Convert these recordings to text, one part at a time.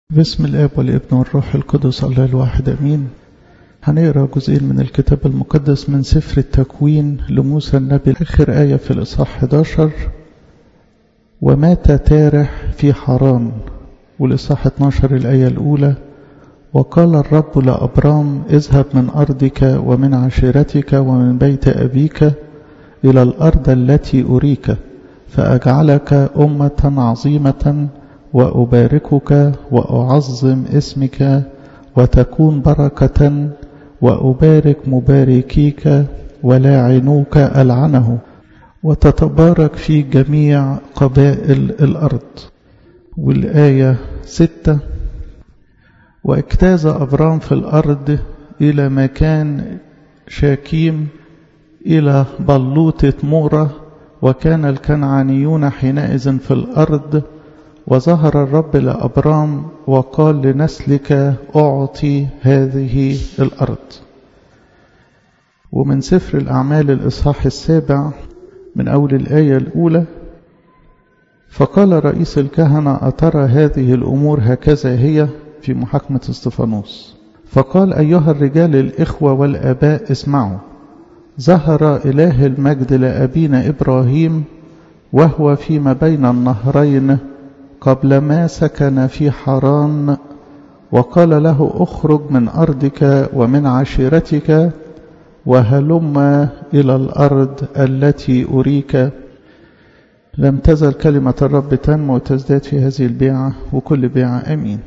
باسم الاب والابن والروح القدس الله الواحد امين هنقرا جزئين من الكتاب المقدس من سفر التكوين لموسى النبي اخر ايه في الاصحاح 11 ومات تارح في حران والاصحاح 12 الايه الاولى وقال الرب لابرام اذهب من ارضك ومن عشيرتك ومن بيت ابيك الى الارض التي اريك فاجعلك امه عظيمه وأباركك وأعظم اسمك وتكون بركة وأبارك مباركيك ولاعنوك ألعنه وتتبارك في جميع قبائل الأرض والآية ستة واجتاز أبرام في الأرض إلى مكان شاكيم إلى بلوطة مورة وكان الكنعانيون حينئذ في الأرض وظهر الرب لأبرام وقال لنسلك أعطي هذه الأرض ومن سفر الأعمال الإصحاح السابع من أول الآية الأولى فقال رئيس الكهنة أترى هذه الأمور هكذا هي في محاكمة استفانوس فقال أيها الرجال الإخوة والآباء اسمعوا ظهر إله المجد لأبينا إبراهيم وهو فيما بين النهرين قبل ما سكن في حران وقال له اخرج من أرضك ومن عشيرتك وهلم إلى الأرض التي أريك لم تزل كلمة الرب تنمو وتزداد في هذه البيعة وكل بيعة أمين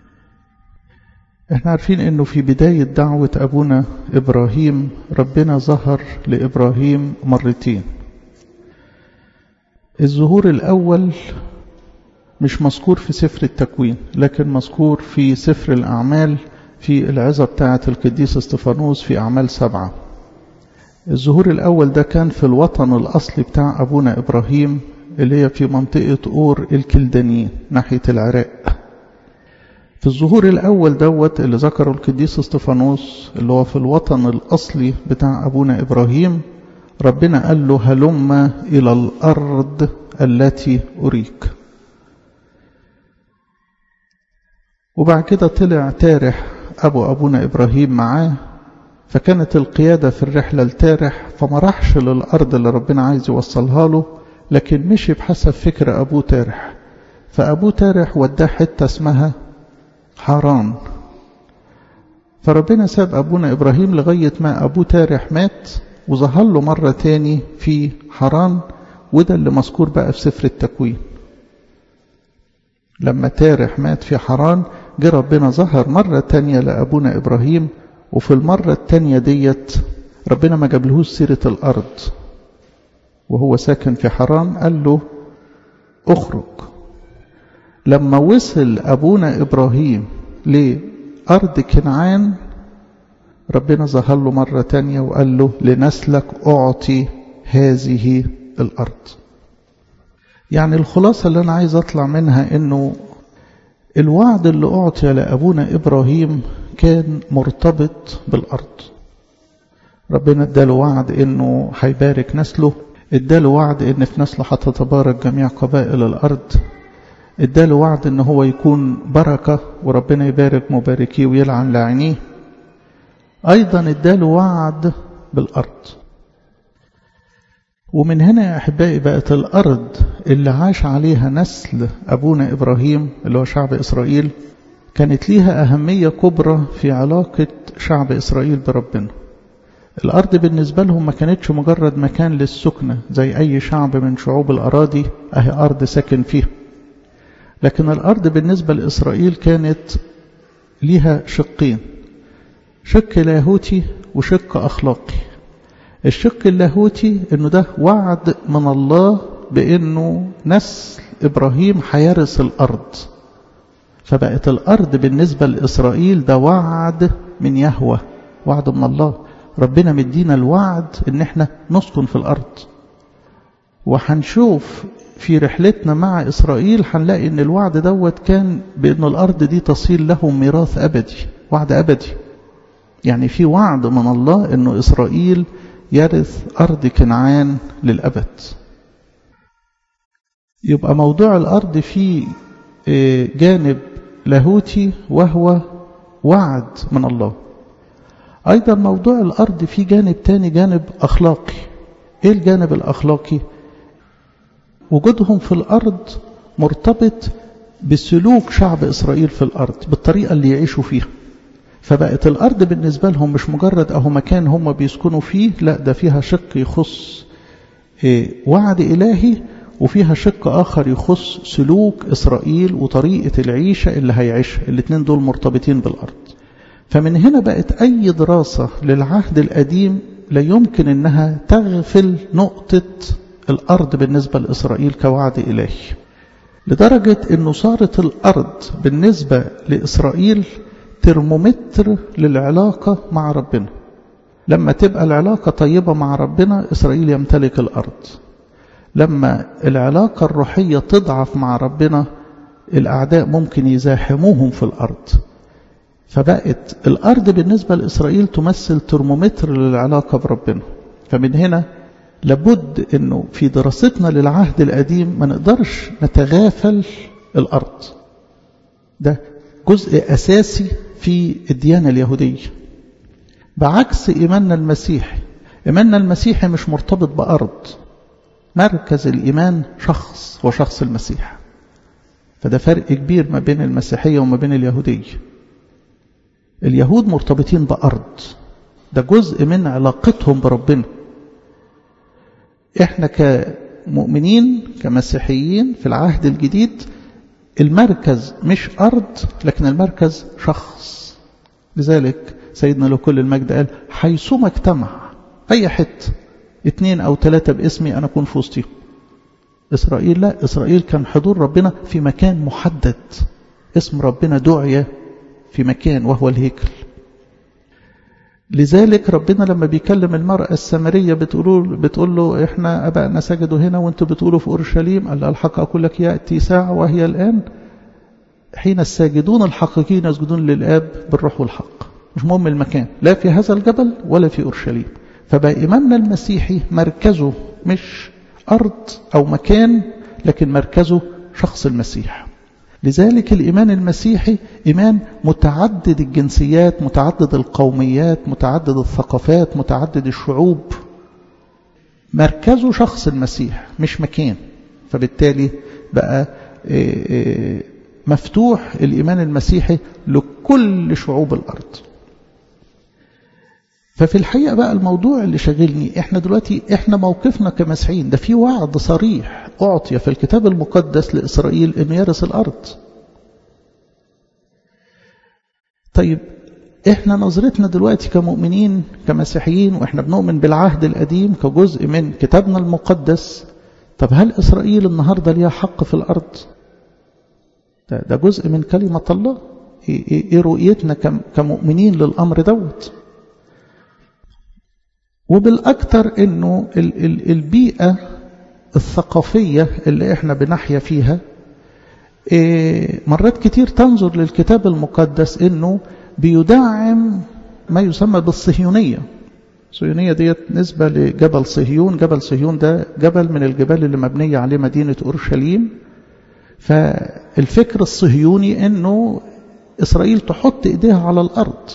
احنا عارفين انه في بداية دعوة ابونا ابراهيم ربنا ظهر لابراهيم مرتين الظهور الاول مش مذكور في سفر التكوين لكن مذكور في سفر الأعمال في العظة بتاعة القديس استفانوس في أعمال سبعة الظهور الأول ده كان في الوطن الأصلي بتاع أبونا إبراهيم اللي هي في منطقة أور الكلدانيين ناحية العراق في الظهور الأول دوت اللي ذكره القديس استفانوس اللي هو في الوطن الأصلي بتاع أبونا إبراهيم ربنا قال له هلم إلى الأرض التي أريك وبعد كده طلع تارح أبو أبونا إبراهيم معاه فكانت القيادة في الرحلة لتارح فما راحش للأرض اللي ربنا عايز يوصلها له لكن مشي بحسب فكر أبو تارح فأبو تارح وداه حتة اسمها حران فربنا ساب أبونا إبراهيم لغاية ما أبو تارح مات وظهر له مرة تاني في حران وده اللي مذكور بقى في سفر التكوين لما تارح مات في حران جه ربنا ظهر مرة تانية لأبونا إبراهيم وفي المرة التانية ديت ربنا ما جابلهوش سيرة الأرض وهو ساكن في حران قال له اخرج لما وصل أبونا إبراهيم لأرض كنعان ربنا ظهر له مرة تانية وقال له لنسلك أعطي هذه الأرض يعني الخلاصة اللي أنا عايز أطلع منها إنه الوعد اللي أعطي لأبونا إبراهيم كان مرتبط بالأرض ربنا اداله وعد إنه هيبارك نسله اداله وعد إن في نسله هتتبارك جميع قبائل الأرض اداله وعد إن هو يكون بركة وربنا يبارك مباركيه ويلعن لاعنيه أيضا اداله وعد بالأرض ومن هنا يا أحبائي بقت الأرض اللي عاش عليها نسل أبونا إبراهيم اللي هو شعب إسرائيل كانت ليها أهمية كبرى في علاقة شعب إسرائيل بربنا الأرض بالنسبة لهم ما كانتش مجرد مكان للسكنة زي أي شعب من شعوب الأراضي أهي أرض ساكن فيها لكن الأرض بالنسبة لإسرائيل كانت ليها شقين شق لاهوتي وشق أخلاقي الشق اللاهوتي انه ده وعد من الله بانه نسل ابراهيم هيرث الارض فبقت الارض بالنسبه لاسرائيل ده وعد من يهوه وعد من الله ربنا مدينا الوعد ان احنا نسكن في الارض وهنشوف في رحلتنا مع اسرائيل هنلاقي ان الوعد دوت كان بان الارض دي تصير لهم ميراث ابدي وعد ابدي يعني في وعد من الله انه اسرائيل يرث أرض كنعان للأبد يبقى موضوع الأرض فيه جانب لاهوتي وهو وعد من الله أيضا موضوع الأرض في جانب تاني جانب أخلاقي إيه الجانب الأخلاقي وجودهم في الأرض مرتبط بسلوك شعب إسرائيل في الأرض بالطريقة اللي يعيشوا فيها فبقت الأرض بالنسبة لهم مش مجرد أهو مكان هم بيسكنوا فيه لا ده فيها شق يخص وعد إلهي وفيها شق آخر يخص سلوك إسرائيل وطريقة العيشة اللي هيعيشها الاثنين دول مرتبطين بالأرض فمن هنا بقت أي دراسة للعهد القديم لا يمكن أنها تغفل نقطة الأرض بالنسبة لإسرائيل كوعد إلهي لدرجة أنه صارت الأرض بالنسبة لإسرائيل ترمومتر للعلاقة مع ربنا لما تبقى العلاقة طيبة مع ربنا إسرائيل يمتلك الأرض لما العلاقة الروحية تضعف مع ربنا الأعداء ممكن يزاحموهم في الأرض فبقت الأرض بالنسبة لإسرائيل تمثل ترمومتر للعلاقة بربنا فمن هنا لابد أنه في دراستنا للعهد القديم ما نقدرش نتغافل الأرض ده جزء أساسي في الديانة اليهودية بعكس إيماننا المسيحي إيماننا المسيحي مش مرتبط بأرض مركز الإيمان شخص هو شخص المسيح فده فرق كبير ما بين المسيحية وما بين اليهودية اليهود مرتبطين بأرض ده جزء من علاقتهم بربنا احنا كمؤمنين كمسيحيين في العهد الجديد المركز مش أرض لكن المركز شخص لذلك سيدنا له كل المجد قال حيثما اجتمع أي حتة اتنين أو ثلاثة باسمي أنا أكون في وسطهم إسرائيل لا إسرائيل كان حضور ربنا في مكان محدد اسم ربنا دعي في مكان وهو الهيكل لذلك ربنا لما بيكلم المرأة السامرية بتقول, بتقول له إحنا أبائنا سجدوا هنا وانتوا بتقولوا في أورشليم قال الحق أقول لك يأتي ساعة وهي الآن حين الساجدون الحقيقيين يسجدون للآب بالروح والحق مش مهم المكان لا في هذا الجبل ولا في أورشليم فبقى إيماننا المسيحي مركزه مش أرض أو مكان لكن مركزه شخص المسيح لذلك الإيمان المسيحي إيمان متعدد الجنسيات متعدد القوميات متعدد الثقافات متعدد الشعوب مركزه شخص المسيح مش مكان فبالتالي بقى مفتوح الإيمان المسيحي لكل شعوب الأرض ففي الحقيقة بقى الموضوع اللي شاغلني احنا دلوقتي احنا موقفنا كمسيحيين ده في وعد صريح اعطي في الكتاب المقدس لإسرائيل انه يرث الارض طيب احنا نظرتنا دلوقتي كمؤمنين كمسيحيين واحنا بنؤمن بالعهد القديم كجزء من كتابنا المقدس طب هل اسرائيل النهارده ليها حق في الارض ده, ده جزء من كلمة الله ايه, إيه, إيه رؤيتنا كمؤمنين للامر دوت وبالأكثر أنه البيئة الثقافية اللي احنا بنحيا فيها مرات كتير تنظر للكتاب المقدس أنه بيدعم ما يسمى بالصهيونية الصهيونية ديت نسبة لجبل صهيون جبل صهيون ده جبل من الجبال اللي مبنية عليه مدينة أورشليم فالفكر الصهيوني أنه إسرائيل تحط إيديها على الأرض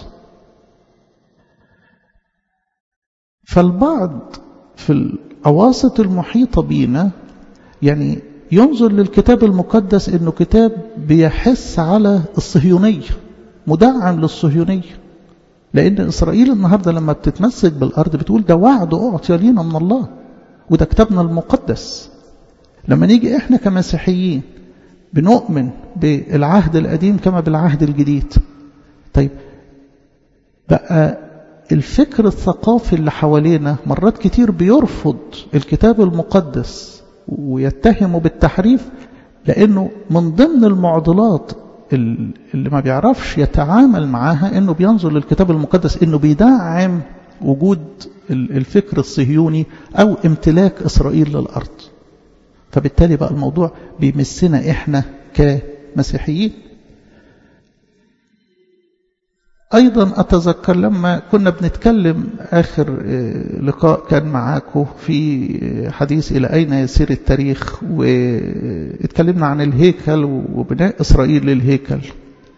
فالبعض في الأواسط المحيطة بينا يعني ينظر للكتاب المقدس أنه كتاب بيحس على الصهيونية مدعم للصهيونية لأن إسرائيل النهاردة لما بتتمسك بالأرض بتقول ده وعد أعطي لينا من الله وده كتابنا المقدس لما نيجي إحنا كمسيحيين بنؤمن بالعهد القديم كما بالعهد الجديد طيب بقى الفكر الثقافي اللي حوالينا مرات كتير بيرفض الكتاب المقدس ويتهمه بالتحريف لأنه من ضمن المعضلات اللي ما بيعرفش يتعامل معاها أنه بينظر للكتاب المقدس أنه بيدعم وجود الفكر الصهيوني أو امتلاك إسرائيل للأرض فبالتالي بقى الموضوع بيمسنا إحنا كمسيحيين أيضا أتذكر لما كنا بنتكلم آخر لقاء كان معاكم في حديث إلى أين يسير التاريخ واتكلمنا عن الهيكل وبناء إسرائيل للهيكل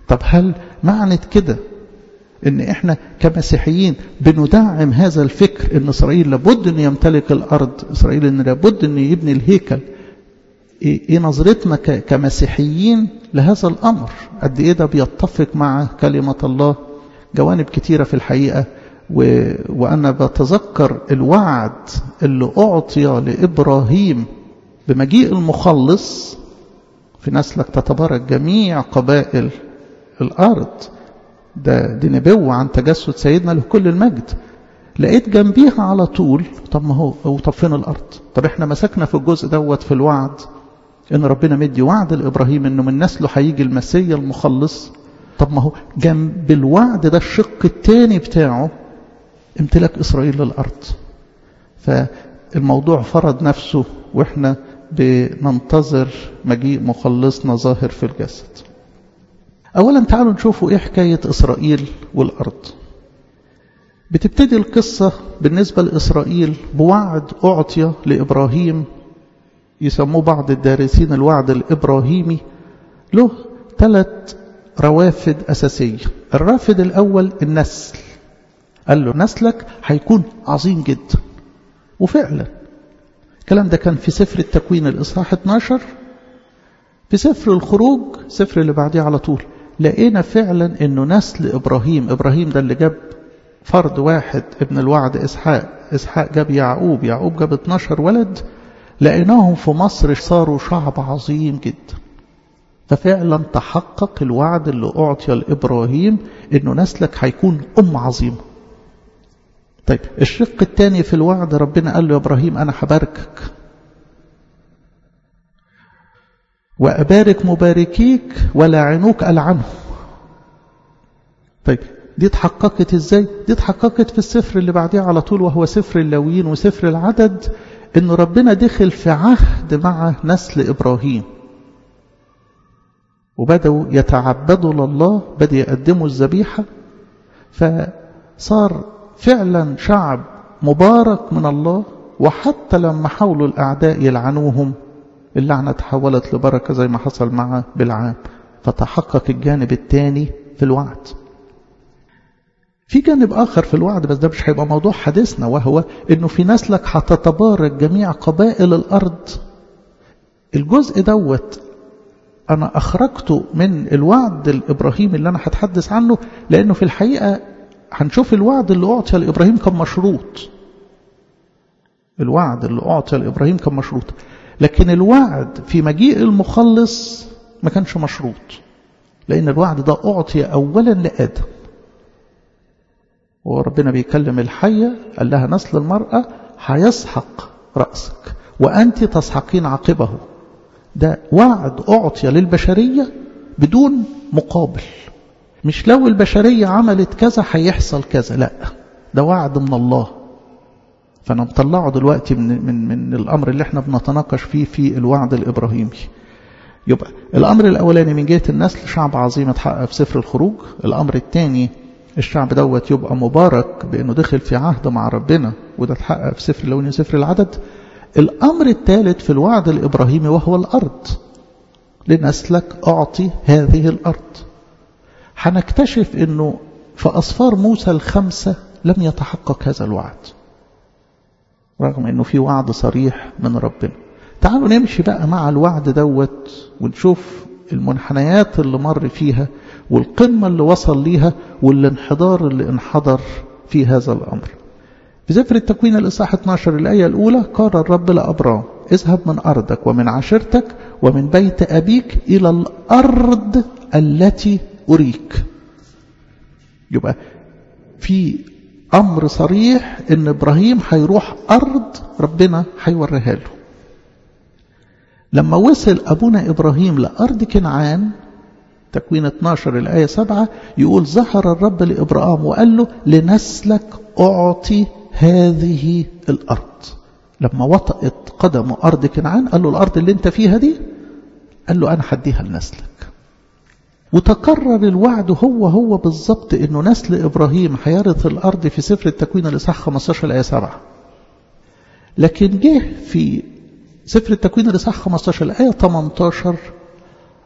طب هل معنى كده ان احنا كمسيحيين بندعم هذا الفكر ان اسرائيل لابد ان يمتلك الارض اسرائيل ان لابد ان يبني الهيكل ايه, إيه نظرتنا كمسيحيين لهذا الامر قد ايه ده بيتفق مع كلمه الله جوانب كتيره في الحقيقه و... وانا بتذكر الوعد اللي اعطي لابراهيم بمجيء المخلص في نسلك تتبارك جميع قبائل الارض ده دي نبوة عن تجسد سيدنا له كل المجد لقيت جنبيها على طول طب ما هو طب فين الارض طب احنا مسكنا في الجزء دوت في الوعد ان ربنا مدي وعد لابراهيم انه من نسله هيجي المسيا المخلص طب ما هو جنب الوعد ده الشق الثاني بتاعه امتلاك اسرائيل للارض فالموضوع فرض نفسه واحنا بننتظر مجيء مخلصنا ظاهر في الجسد أولا تعالوا نشوفوا إيه حكاية إسرائيل والأرض بتبتدي القصة بالنسبة لإسرائيل بوعد أعطي لإبراهيم يسموه بعض الدارسين الوعد الإبراهيمي له ثلاث روافد أساسية الرافد الأول النسل قال له نسلك هيكون عظيم جدا وفعلا الكلام ده كان في سفر التكوين الإصحاح 12 في سفر الخروج سفر اللي بعديه على طول لقينا فعلا انه نسل ابراهيم ابراهيم ده اللي جاب فرد واحد ابن الوعد اسحاق اسحاق جاب يعقوب يعقوب جاب 12 ولد لقيناهم في مصر صاروا شعب عظيم جدا ففعلا تحقق الوعد اللي اعطي لابراهيم انه نسلك هيكون ام عظيمه طيب الشق الثاني في الوعد ربنا قال له يا ابراهيم انا هباركك وأبارك مباركيك ولا عنوك ألعنه طيب دي اتحققت ازاي دي اتحققت في السفر اللي بعديه على طول وهو سفر اللاويين وسفر العدد ان ربنا دخل في عهد مع نسل ابراهيم وبدأوا يتعبدوا لله بدأ يقدموا الذبيحة فصار فعلا شعب مبارك من الله وحتى لما حاولوا الأعداء يلعنوهم اللعنة تحولت لبركة زي ما حصل مع بالعام فتحقق الجانب الثاني في الوعد في جانب آخر في الوعد بس ده مش هيبقى موضوع حديثنا وهو إنه في نسلك هتتبارك جميع قبائل الأرض الجزء دوت أنا أخرجته من الوعد الإبراهيمي اللي أنا هتحدث عنه لأنه في الحقيقة هنشوف الوعد اللي أعطي لإبراهيم كان مشروط الوعد اللي أعطي لإبراهيم كان مشروط لكن الوعد في مجيء المخلص ما كانش مشروط لأن الوعد ده أعطي أولا لآدم وربنا بيكلم الحية قال لها نسل المرأة هيسحق رأسك وأنت تسحقين عقبه ده وعد أعطي للبشرية بدون مقابل مش لو البشرية عملت كذا هيحصل كذا لا ده وعد من الله فأنا مطلعه دلوقتي من, من, من الأمر اللي احنا بنتناقش فيه في الوعد الإبراهيمي يبقى الأمر الأولاني من جهة النسل شعب عظيم اتحقق في سفر الخروج الأمر الثاني الشعب دوت يبقى مبارك بأنه دخل في عهد مع ربنا وده اتحقق في سفر اللون سفر العدد الأمر الثالث في الوعد الإبراهيمي وهو الأرض لنسلك أعطي هذه الأرض هنكتشف أنه في أصفار موسى الخمسة لم يتحقق هذا الوعد رغم أنه في وعد صريح من ربنا تعالوا نمشي بقى مع الوعد دوت ونشوف المنحنيات اللي مر فيها والقمة اللي وصل ليها والانحدار اللي انحدر في هذا الأمر في سفر التكوين الإصحاح 12 الآية الأولى قال الرب لأبرام اذهب من أرضك ومن عشيرتك ومن بيت أبيك إلى الأرض التي أريك يبقى في أمر صريح إن إبراهيم هيروح أرض ربنا هيوريها له لما وصل أبونا إبراهيم لأرض كنعان تكوين 12 الآية 7 يقول ظهر الرب لإبراهيم وقال له لنسلك أعطي هذه الأرض لما وطئت قدم أرض كنعان قال له الأرض اللي انت فيها دي قال له أنا حديها لنسلك وتكرر الوعد هو هو بالظبط انه نسل ابراهيم هيرث الارض في سفر التكوين الاصحاح 15 الايه 7 لكن جه في سفر التكوين الاصحاح 15 الايه 18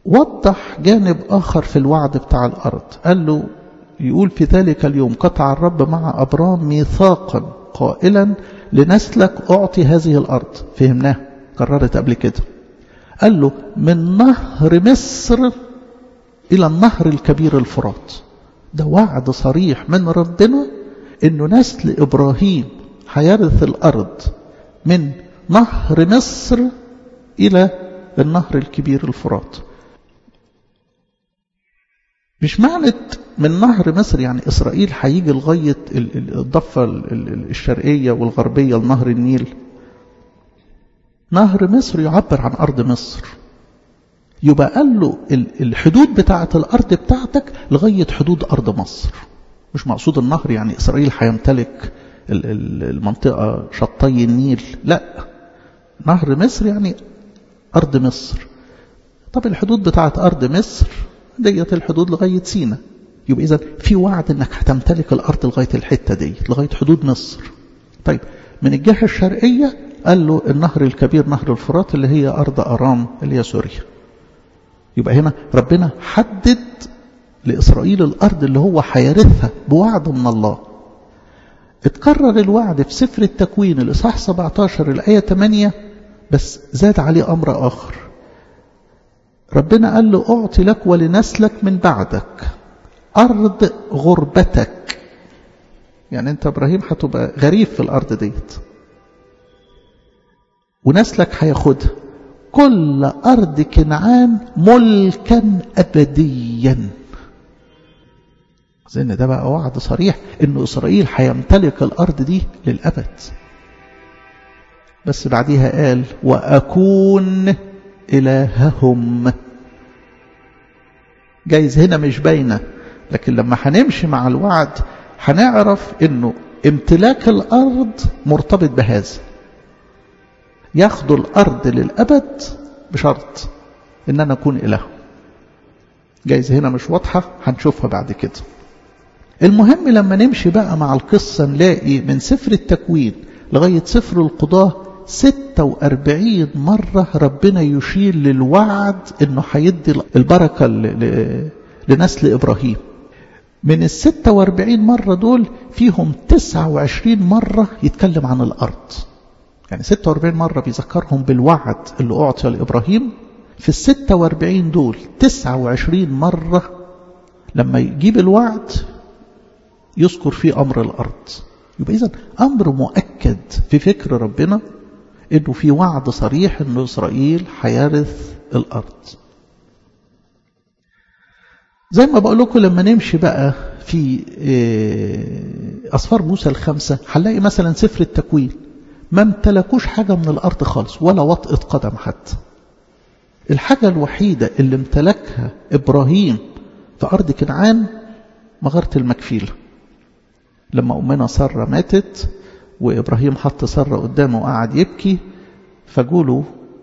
وضح جانب آخر في الوعد بتاع الأرض قال له يقول في ذلك اليوم قطع الرب مع أبرام ميثاقا قائلا لنسلك أعطي هذه الأرض فهمناه قررت قبل كده قال له من نهر مصر إلى النهر الكبير الفرات ده وعد صريح من ربنا إنه نسل إبراهيم هيرث الأرض من نهر مصر إلى النهر الكبير الفرات مش معنى من نهر مصر يعني إسرائيل هيجي لغاية الضفة الشرقية والغربية لنهر النيل نهر مصر يعبر عن أرض مصر يبقى قال له الحدود بتاعة الأرض بتاعتك لغاية حدود أرض مصر مش مقصود النهر يعني إسرائيل هيمتلك المنطقة شطي النيل لا نهر مصر يعني أرض مصر طب الحدود بتاعة أرض مصر ديت الحدود لغاية سينا يبقى إذا في وعد أنك هتمتلك الأرض لغاية الحتة دي لغاية حدود مصر طيب من الجهة الشرقية قال له النهر الكبير نهر الفرات اللي هي أرض أرام اللي هي سوريا يبقى هنا ربنا حدد لإسرائيل الأرض اللي هو هيرثها بوعد من الله اتكرر الوعد في سفر التكوين الإصحاح 17 الآية 8 بس زاد عليه أمر آخر ربنا قال له أعطي لك ولنسلك من بعدك أرض غربتك يعني أنت إبراهيم هتبقى غريب في الأرض ديت ونسلك هياخدها كل أرض كنعان ملكا أبديا أظن ده بقى وعد صريح إنه إسرائيل هيمتلك الأرض دي للأبد بس بعديها قال وأكون إلههم جايز هنا مش باينة لكن لما هنمشي مع الوعد هنعرف إنه امتلاك الأرض مرتبط بهذا ياخدوا الأرض للأبد بشرط إن أنا أكون إلههم جايز هنا مش واضحة هنشوفها بعد كده المهم لما نمشي بقى مع القصة نلاقي من سفر التكوين لغاية سفر القضاة 46 مرة ربنا يشير للوعد انه هيدي البركة لنسل ابراهيم من ال 46 مرة دول فيهم 29 مرة يتكلم عن الارض يعني 46 مرة بيذكرهم بالوعد اللي اعطي لابراهيم في ال 46 دول 29 مرة لما يجيب الوعد يذكر فيه امر الارض يبقى اذا امر مؤكد في فكر ربنا انه في وعد صريح انه اسرائيل هيرث الارض زي ما بقول لكم لما نمشي بقى في اسفار موسى الخمسه هنلاقي مثلا سفر التكوين ما امتلكوش حاجه من الارض خالص ولا وطئه قدم حتى الحاجه الوحيده اللي امتلكها ابراهيم في ارض كنعان مغاره المكفيله لما امنا ساره ماتت وإبراهيم حط سرة قدامه وقعد يبكي فقولوا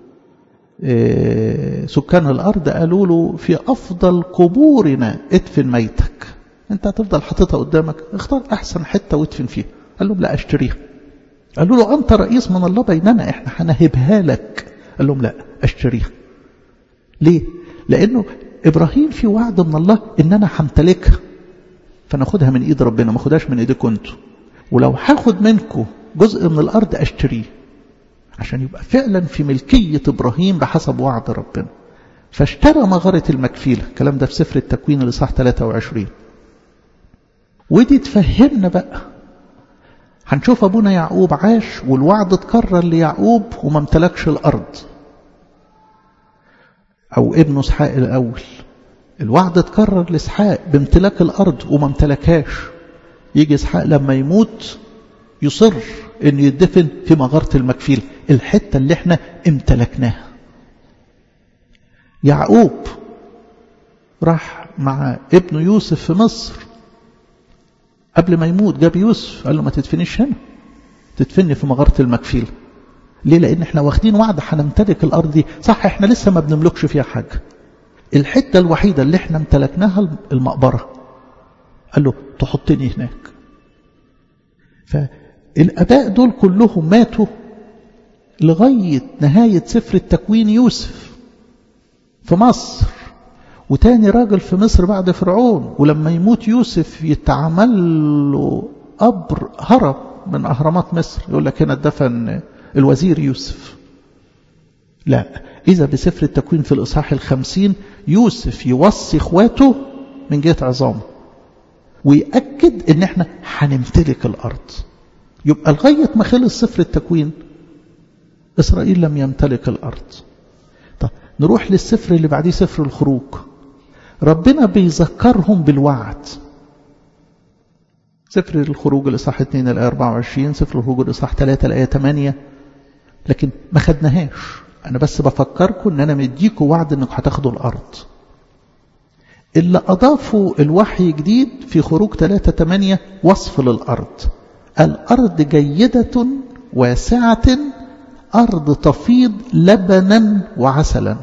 إيه سكان الأرض قالوا له في أفضل قبورنا ادفن ميتك أنت هتفضل حاططها قدامك اختار أحسن حتة وادفن فيها قال لهم لا أشتريها قالوا له أنت رئيس من الله بيننا إحنا هنهبها لك قال لهم لا أشتريها ليه؟ لأنه إبراهيم في وعد من الله إن أنا همتلكها فناخدها من إيد ربنا ما خدهاش من إيديكم أنتوا ولو هاخد منكم جزء من الأرض أشتريه عشان يبقى فعلا في ملكية إبراهيم بحسب وعد ربنا فاشترى مغارة المكفيلة الكلام ده في سفر التكوين الإصحاح 23 ودي تفهمنا بقى هنشوف أبونا يعقوب عاش والوعد اتكرر ليعقوب وما امتلكش الأرض أو ابنه اسحاق الأول الوعد اتكرر لاسحاق بامتلاك الأرض وما امتلكهاش يجي اسحاق لما يموت يصر انه يدفن في مغارة المكفيل الحتة اللي احنا امتلكناها يعقوب راح مع ابنه يوسف في مصر قبل ما يموت جاب يوسف قال له ما تدفنيش هنا تدفني في مغارة المكفيل ليه لان احنا واخدين وعد هنمتلك الارض دي صح احنا لسه ما بنملكش فيها حاجة الحتة الوحيدة اللي احنا امتلكناها المقبرة قال له تحطني هناك فالاباء دول كلهم ماتوا لغاية نهاية سفر التكوين يوسف في مصر وتاني راجل في مصر بعد فرعون ولما يموت يوسف يتعمل له قبر هرم من أهرامات مصر يقول لك هنا دفن الوزير يوسف لا إذا بسفر التكوين في الإصحاح الخمسين يوسف يوصي إخواته من جهة عظامه ويأكد إن إحنا هنمتلك الأرض يبقى لغاية ما خلص سفر التكوين إسرائيل لم يمتلك الأرض طب نروح للسفر اللي بعديه سفر الخروج ربنا بيذكرهم بالوعد سفر الخروج الإصحاح 2 الآية 24 سفر الخروج الإصحاح 3 الآية 8 لكن ما خدناهاش أنا بس بفكركم إن أنا مديكم وعد إنكم هتاخدوا الأرض اللي أضافوا الوحي جديد في خروج 3 8 وصف للأرض الأرض جيدة واسعة أرض تفيض لبنا وعسلا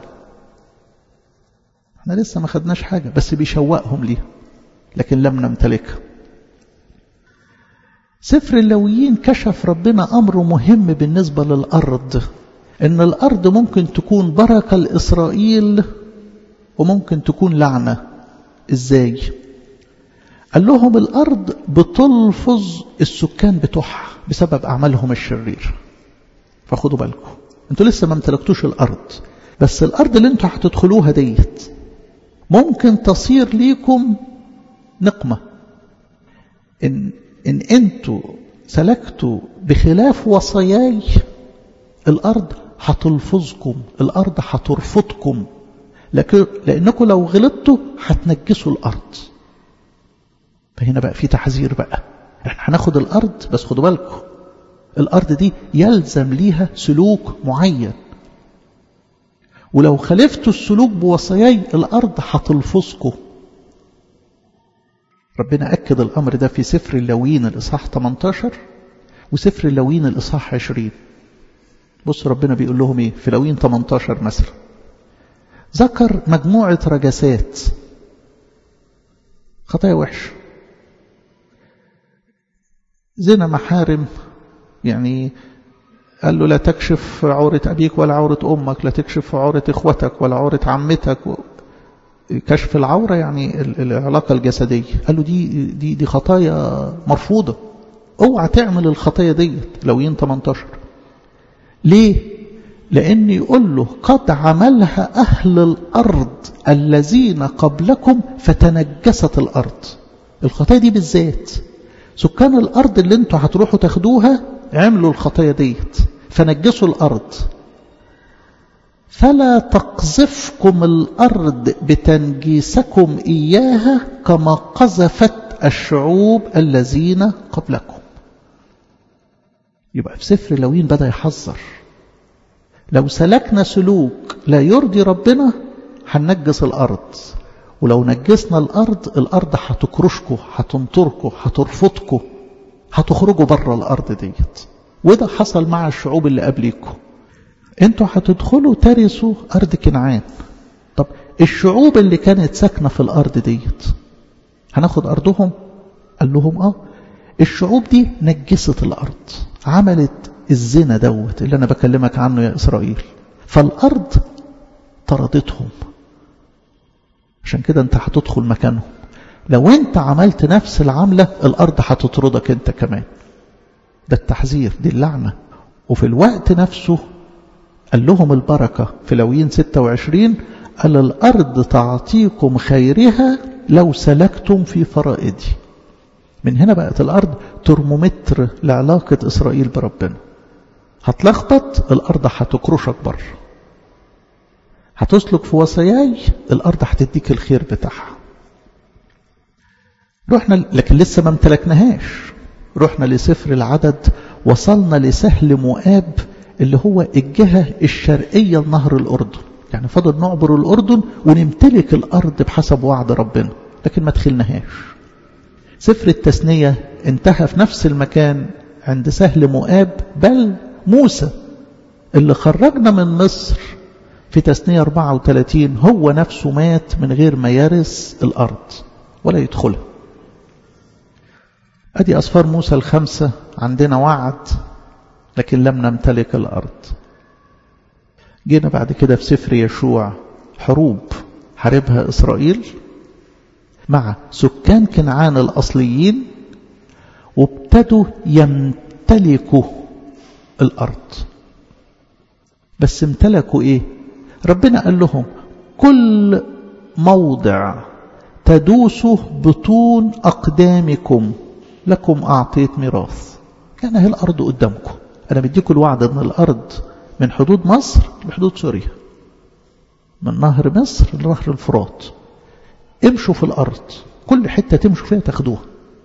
احنا لسه ما خدناش حاجة بس بيشوقهم ليها لكن لم نمتلكها سفر اللويين كشف ربنا أمر مهم بالنسبة للأرض إن الأرض ممكن تكون بركة لإسرائيل وممكن تكون لعنة إزاي قال لهم الأرض بتلفظ السكان بتوعها بسبب أعمالهم الشرير فخدوا بالكم انتوا لسه ما امتلكتوش الأرض بس الأرض اللي انتوا هتدخلوها ديت ممكن تصير ليكم نقمة إن, إن انتوا سلكتوا بخلاف وصاياي الأرض هتلفظكم الأرض هترفضكم لكن لأنكم لو غلطتوا هتنجسوا الأرض فهنا بقى في تحذير بقى احنا هناخد الأرض بس خدوا بالكم الأرض دي يلزم ليها سلوك معين ولو خالفتوا السلوك بوصاياي الأرض هتلفظكم ربنا أكد الأمر ده في سفر اللوين الإصحاح 18 وسفر اللوين الإصحاح 20 بص ربنا بيقول لهم إيه في لوين 18 مثلا ذكر مجموعة رجسات خطايا وحش زنا محارم يعني قال له لا تكشف عورة أبيك ولا عورة أمك لا تكشف عورة إخوتك ولا عورة عمتك كشف العورة يعني العلاقة الجسدية قال له دي, دي, دي خطايا مرفوضة اوعى تعمل الخطايا ديت لوين 18 ليه لأن يقول له قد عملها أهل الأرض الذين قبلكم فتنجست الأرض الخطايا دي بالذات سكان الأرض اللي انتوا هتروحوا تاخدوها عملوا الخطايا ديت فنجسوا الأرض فلا تقذفكم الأرض بتنجيسكم إياها كما قذفت الشعوب الذين قبلكم يبقى في سفر لوين بدأ يحذر لو سلكنا سلوك لا يرضي ربنا هننجس الأرض ولو نجسنا الأرض الأرض هتكرشكم هتنطركم هترفضكم هتخرجوا بره الأرض ديت وده حصل مع الشعوب اللي قبليكم انتوا هتدخلوا ترثوا أرض كنعان طب الشعوب اللي كانت ساكنة في الأرض ديت هناخد أرضهم قال لهم آه الشعوب دي نجست الأرض عملت الزنا دوت اللي أنا بكلمك عنه يا إسرائيل فالأرض طردتهم عشان كده انت هتدخل مكانهم لو انت عملت نفس العملة الأرض هتطردك انت كمان ده التحذير دي اللعنة وفي الوقت نفسه قال لهم البركة في لوين 26 قال الأرض تعطيكم خيرها لو سلكتم في فرائدي من هنا بقت الأرض ترمومتر لعلاقة إسرائيل بربنا هتلخبط الأرض هتكرشك بره هتسلك في وصاياي الأرض هتديك الخير بتاعها رحنا لكن لسه ما امتلكناهاش رحنا لسفر العدد وصلنا لسهل مؤاب اللي هو الجهة الشرقية لنهر الأردن يعني فضل نعبر الأردن ونمتلك الأرض بحسب وعد ربنا لكن ما دخلناهاش سفر التثنية انتهى في نفس المكان عند سهل مؤاب بل موسى اللي خرجنا من مصر في تثنية 34 هو نفسه مات من غير ما يرث الأرض ولا يدخلها أدي أصفار موسى الخمسة عندنا وعد لكن لم نمتلك الأرض جينا بعد كده في سفر يشوع حروب حاربها إسرائيل مع سكان كنعان الأصليين وابتدوا يمتلكوا الأرض بس امتلكوا إيه ربنا قال لهم كل موضع تدوسه بطون أقدامكم لكم أعطيت ميراث كان هي الأرض قدامكم أنا بديكم الوعد أن الأرض من حدود مصر لحدود سوريا من نهر مصر لنهر الفرات امشوا في الأرض كل حتة تمشوا فيها تاخدوها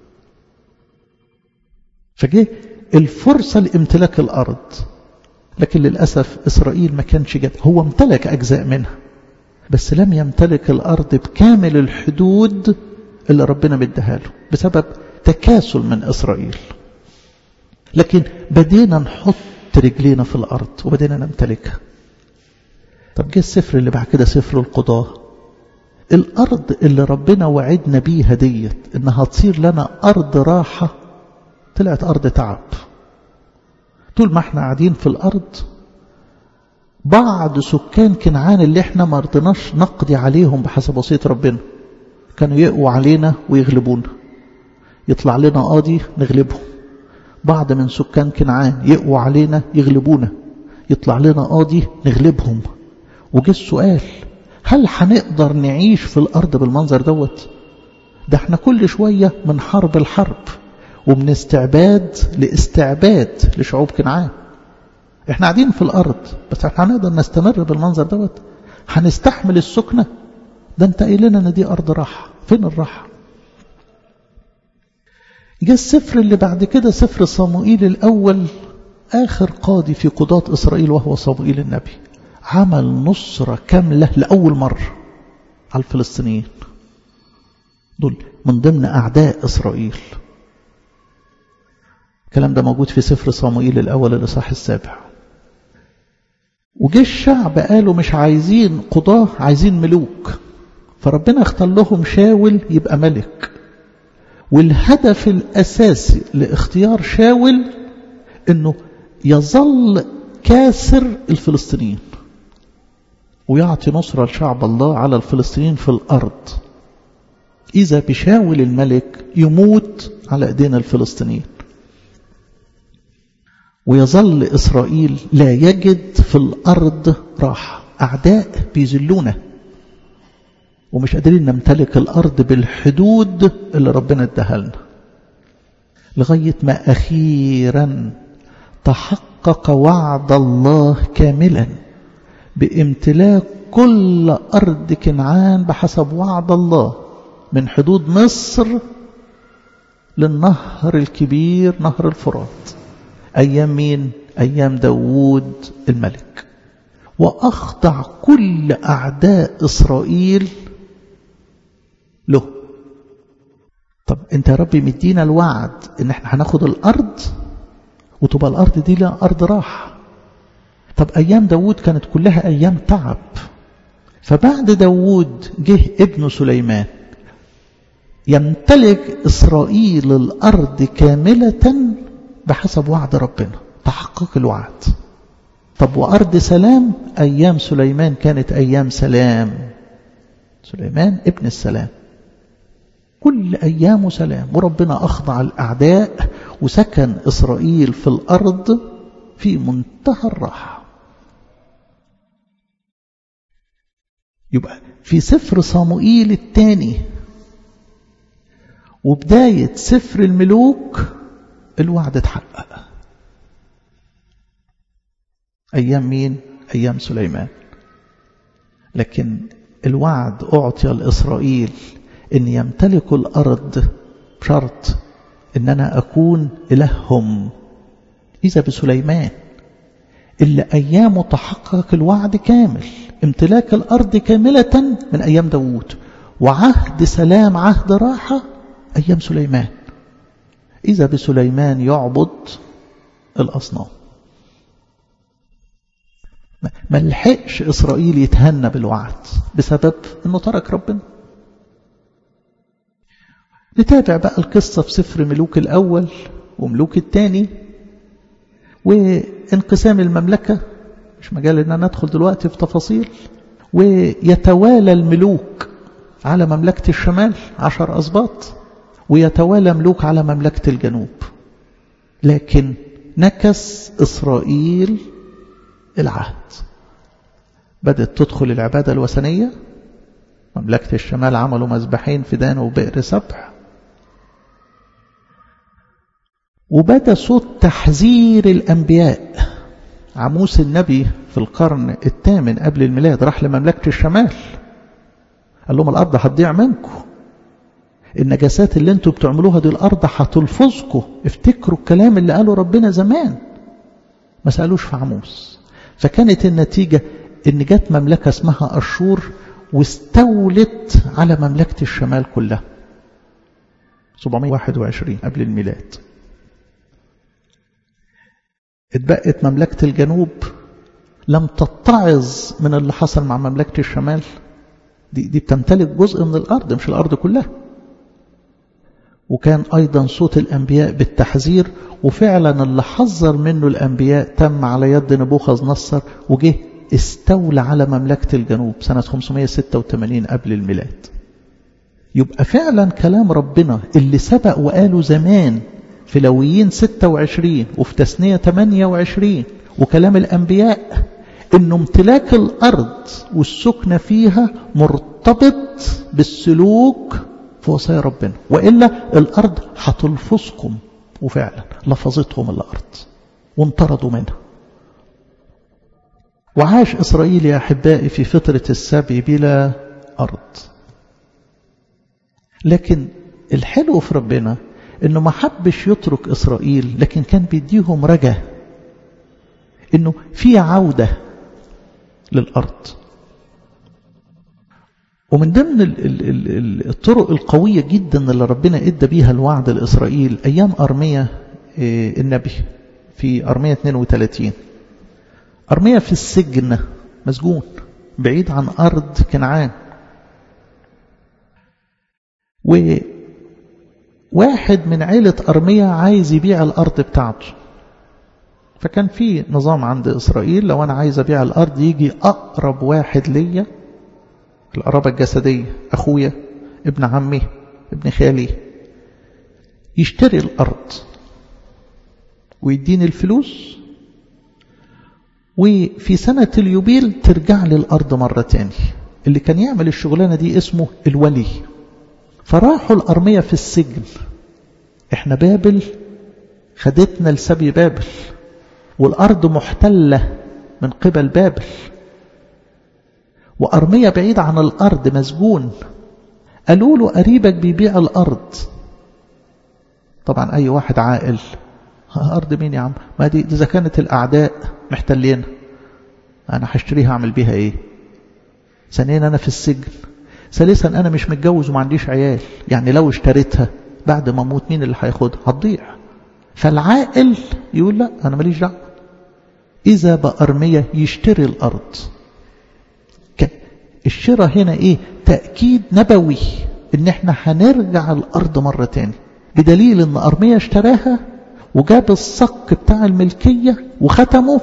فجه الفرصة لامتلاك الأرض لكن للأسف إسرائيل ما كانش جد هو امتلك أجزاء منها بس لم يمتلك الأرض بكامل الحدود اللي ربنا مديها له بسبب تكاسل من إسرائيل لكن بدينا نحط رجلينا في الأرض وبدينا نمتلكها طب جه السفر اللي بعد كده سفر القضاة الأرض اللي ربنا وعدنا بيها ديت إنها تصير لنا أرض راحة طلعت أرض تعب طول ما احنا قاعدين في الأرض بعض سكان كنعان اللي احنا ما رضناش نقضي عليهم بحسب وصية ربنا كانوا يقوا علينا ويغلبونا يطلع لنا قاضي نغلبهم بعض من سكان كنعان يقوا علينا يغلبونا يطلع لنا قاضي نغلبهم وجه السؤال هل هنقدر نعيش في الأرض بالمنظر دوت ده احنا كل شوية من حرب الحرب ومن استعباد لاستعباد لشعوب كنعان احنا قاعدين في الأرض بس احنا هنقدر نستمر بالمنظر دوت هنستحمل السكنة ده انت قايل لنا ان دي أرض راحة فين الراحة جاء السفر اللي بعد كده سفر صموئيل الأول آخر قاضي في قضاة إسرائيل وهو صموئيل النبي عمل نصرة كاملة لأول مرة على الفلسطينيين دول من ضمن أعداء إسرائيل الكلام ده موجود في سفر صموئيل الأول الإصحاح السابع وجه الشعب قالوا مش عايزين قضاة عايزين ملوك فربنا اختار لهم شاول يبقى ملك والهدف الأساسي لاختيار شاول أنه يظل كاسر الفلسطينيين ويعطي نصرة لشعب الله على الفلسطينيين في الأرض إذا بشاول الملك يموت على أيدينا الفلسطينيين ويظل إسرائيل لا يجد في الأرض راحة أعداء بيذلونه ومش قادرين نمتلك الأرض بالحدود اللي ربنا اداها لنا لغاية ما أخيرا تحقق وعد الله كاملا بامتلاك كل أرض كنعان بحسب وعد الله من حدود مصر للنهر الكبير نهر الفرات أيام مين؟ أيام داوود الملك وأخضع كل أعداء إسرائيل له طب انت يا ربي مدينا الوعد ان احنا هناخد الارض وتبقى الارض دي لها ارض راحه طب ايام داوود كانت كلها ايام تعب فبعد داوود جه ابن سليمان يمتلك اسرائيل الارض كامله بحسب وعد ربنا تحقق الوعد طب وارض سلام ايام سليمان كانت ايام سلام سليمان ابن السلام كل أيامه سلام وربنا أخضع الأعداء وسكن إسرائيل في الأرض في منتهى الراحة يبقى في سفر صموئيل الثاني وبداية سفر الملوك الوعد اتحقق أيام مين؟ أيام سليمان لكن الوعد أعطي لإسرائيل ان يمتلكوا الارض بشرط ان انا اكون الههم اذا بسليمان اللي ايامه تحقق الوعد كامل امتلاك الارض كامله من ايام داوود وعهد سلام عهد راحه ايام سليمان اذا بسليمان يعبد الاصنام ما لحقش اسرائيل يتهنى بالوعد بسبب انه ترك ربنا نتابع بقى القصة في سفر ملوك الأول وملوك الثاني وانقسام المملكة مش مجال ان انا ادخل دلوقتي في تفاصيل ويتوالى الملوك على مملكة الشمال عشر أسباط ويتوالى ملوك على مملكة الجنوب لكن نكس إسرائيل العهد بدأت تدخل العبادة الوثنية مملكة الشمال عملوا مذبحين في دان وبئر سبع وبدا صوت تحذير الأنبياء عموس النبي في القرن الثامن قبل الميلاد راح لمملكة الشمال قال لهم الأرض هتضيع منكم النجاسات اللي انتوا بتعملوها دي الأرض هتلفظكم افتكروا الكلام اللي قاله ربنا زمان ما سألوش في عموس فكانت النتيجة ان جت مملكة اسمها أشور واستولت على مملكة الشمال كلها 721 قبل الميلاد اتبقت مملكة الجنوب لم تتعظ من اللي حصل مع مملكة الشمال دي, دي بتمتلك جزء من الأرض مش الأرض كلها وكان أيضا صوت الأنبياء بالتحذير وفعلا اللي حذر منه الأنبياء تم على يد نبوخذ نصر وجه استولى على مملكة الجنوب سنة 586 قبل الميلاد يبقى فعلا كلام ربنا اللي سبق وقاله زمان في لويين 26 وفي تثنية 28 وكلام الأنبياء إنه امتلاك الأرض والسكنة فيها مرتبط بالسلوك في وصايا ربنا وإلا الأرض هتلفظكم وفعلا لفظتهم الأرض وانطردوا منها وعاش إسرائيل يا أحبائي في فترة السبي بلا أرض لكن الحلو في ربنا انه ما حبش يترك اسرائيل لكن كان بيديهم رجا انه في عودة للارض ومن ضمن الطرق القوية جدا اللي ربنا ادى بيها الوعد لاسرائيل ايام ارميا النبي في ارميا 32 ارميا في السجن مسجون بعيد عن ارض كنعان و واحد من عيلة أرمية عايز يبيع الأرض بتاعته فكان في نظام عند إسرائيل لو أنا عايز أبيع الأرض يجي أقرب واحد ليا القرابة الجسدية أخويا ابن عمي ابن خالي يشتري الأرض ويديني الفلوس وفي سنة اليوبيل ترجع لي الأرض مرة تاني اللي كان يعمل الشغلانة دي اسمه الولي فراحوا الأرمية في السجن احنا بابل خدتنا لسبي بابل والأرض محتلة من قبل بابل وأرمية بعيد عن الأرض مسجون قالوا له قريبك بيبيع الأرض طبعا أي واحد عاقل أرض مين يا عم ما دي إذا كانت الأعداء محتلينها أنا هشتريها أعمل بيها إيه ثانيا أنا في السجن ثالثا أنا مش متجوز وما عنديش عيال يعني لو اشتريتها بعد ما أموت مين اللي هياخدها هتضيع فالعاقل يقول لا أنا ماليش دعوة إذا بأرمية يشتري الأرض الشراء هنا إيه تأكيد نبوي إن إحنا هنرجع الأرض مرة تاني بدليل إن أرمية اشتراها وجاب الصك بتاع الملكية وختمه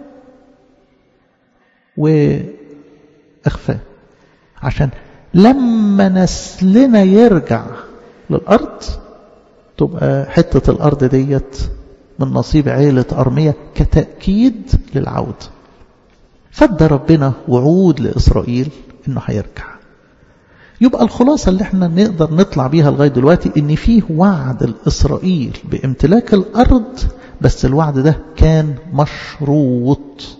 وأخفاه عشان لما نسلنا يرجع للأرض تبقى حتة الأرض ديت من نصيب عيلة أرمية كتأكيد للعودة فدى ربنا وعود لإسرائيل إنه هيرجع يبقى الخلاصة اللي احنا نقدر نطلع بيها لغاية دلوقتي إن فيه وعد لإسرائيل بامتلاك الأرض بس الوعد ده كان مشروط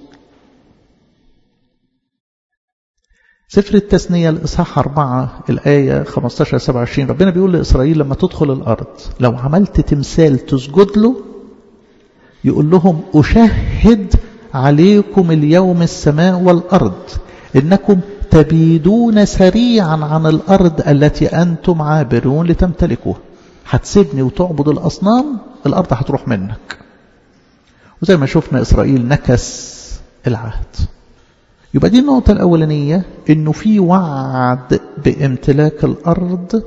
سفر التثنية الإصحاح 4 الآية 15-27 ربنا بيقول لإسرائيل لما تدخل الأرض لو عملت تمثال تسجد له يقول لهم أشهد عليكم اليوم السماء والأرض إنكم تبيدون سريعا عن الأرض التي أنتم عابرون لتمتلكوها هتسيبني وتعبد الأصنام الأرض هتروح منك وزي ما شفنا إسرائيل نكس العهد يبقى دي النقطة الأولانية إنه في وعد بامتلاك الأرض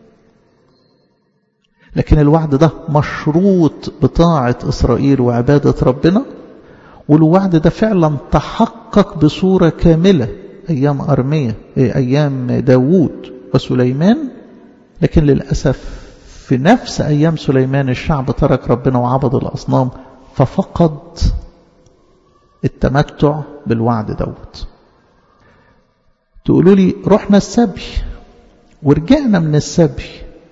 لكن الوعد ده مشروط بطاعة إسرائيل وعبادة ربنا والوعد ده فعلا تحقق بصورة كاملة أيام أرمية أيام داوود وسليمان لكن للأسف في نفس أيام سليمان الشعب ترك ربنا وعبد الأصنام ففقد التمتع بالوعد دوت تقولوا لي رحنا السبي ورجعنا من السبي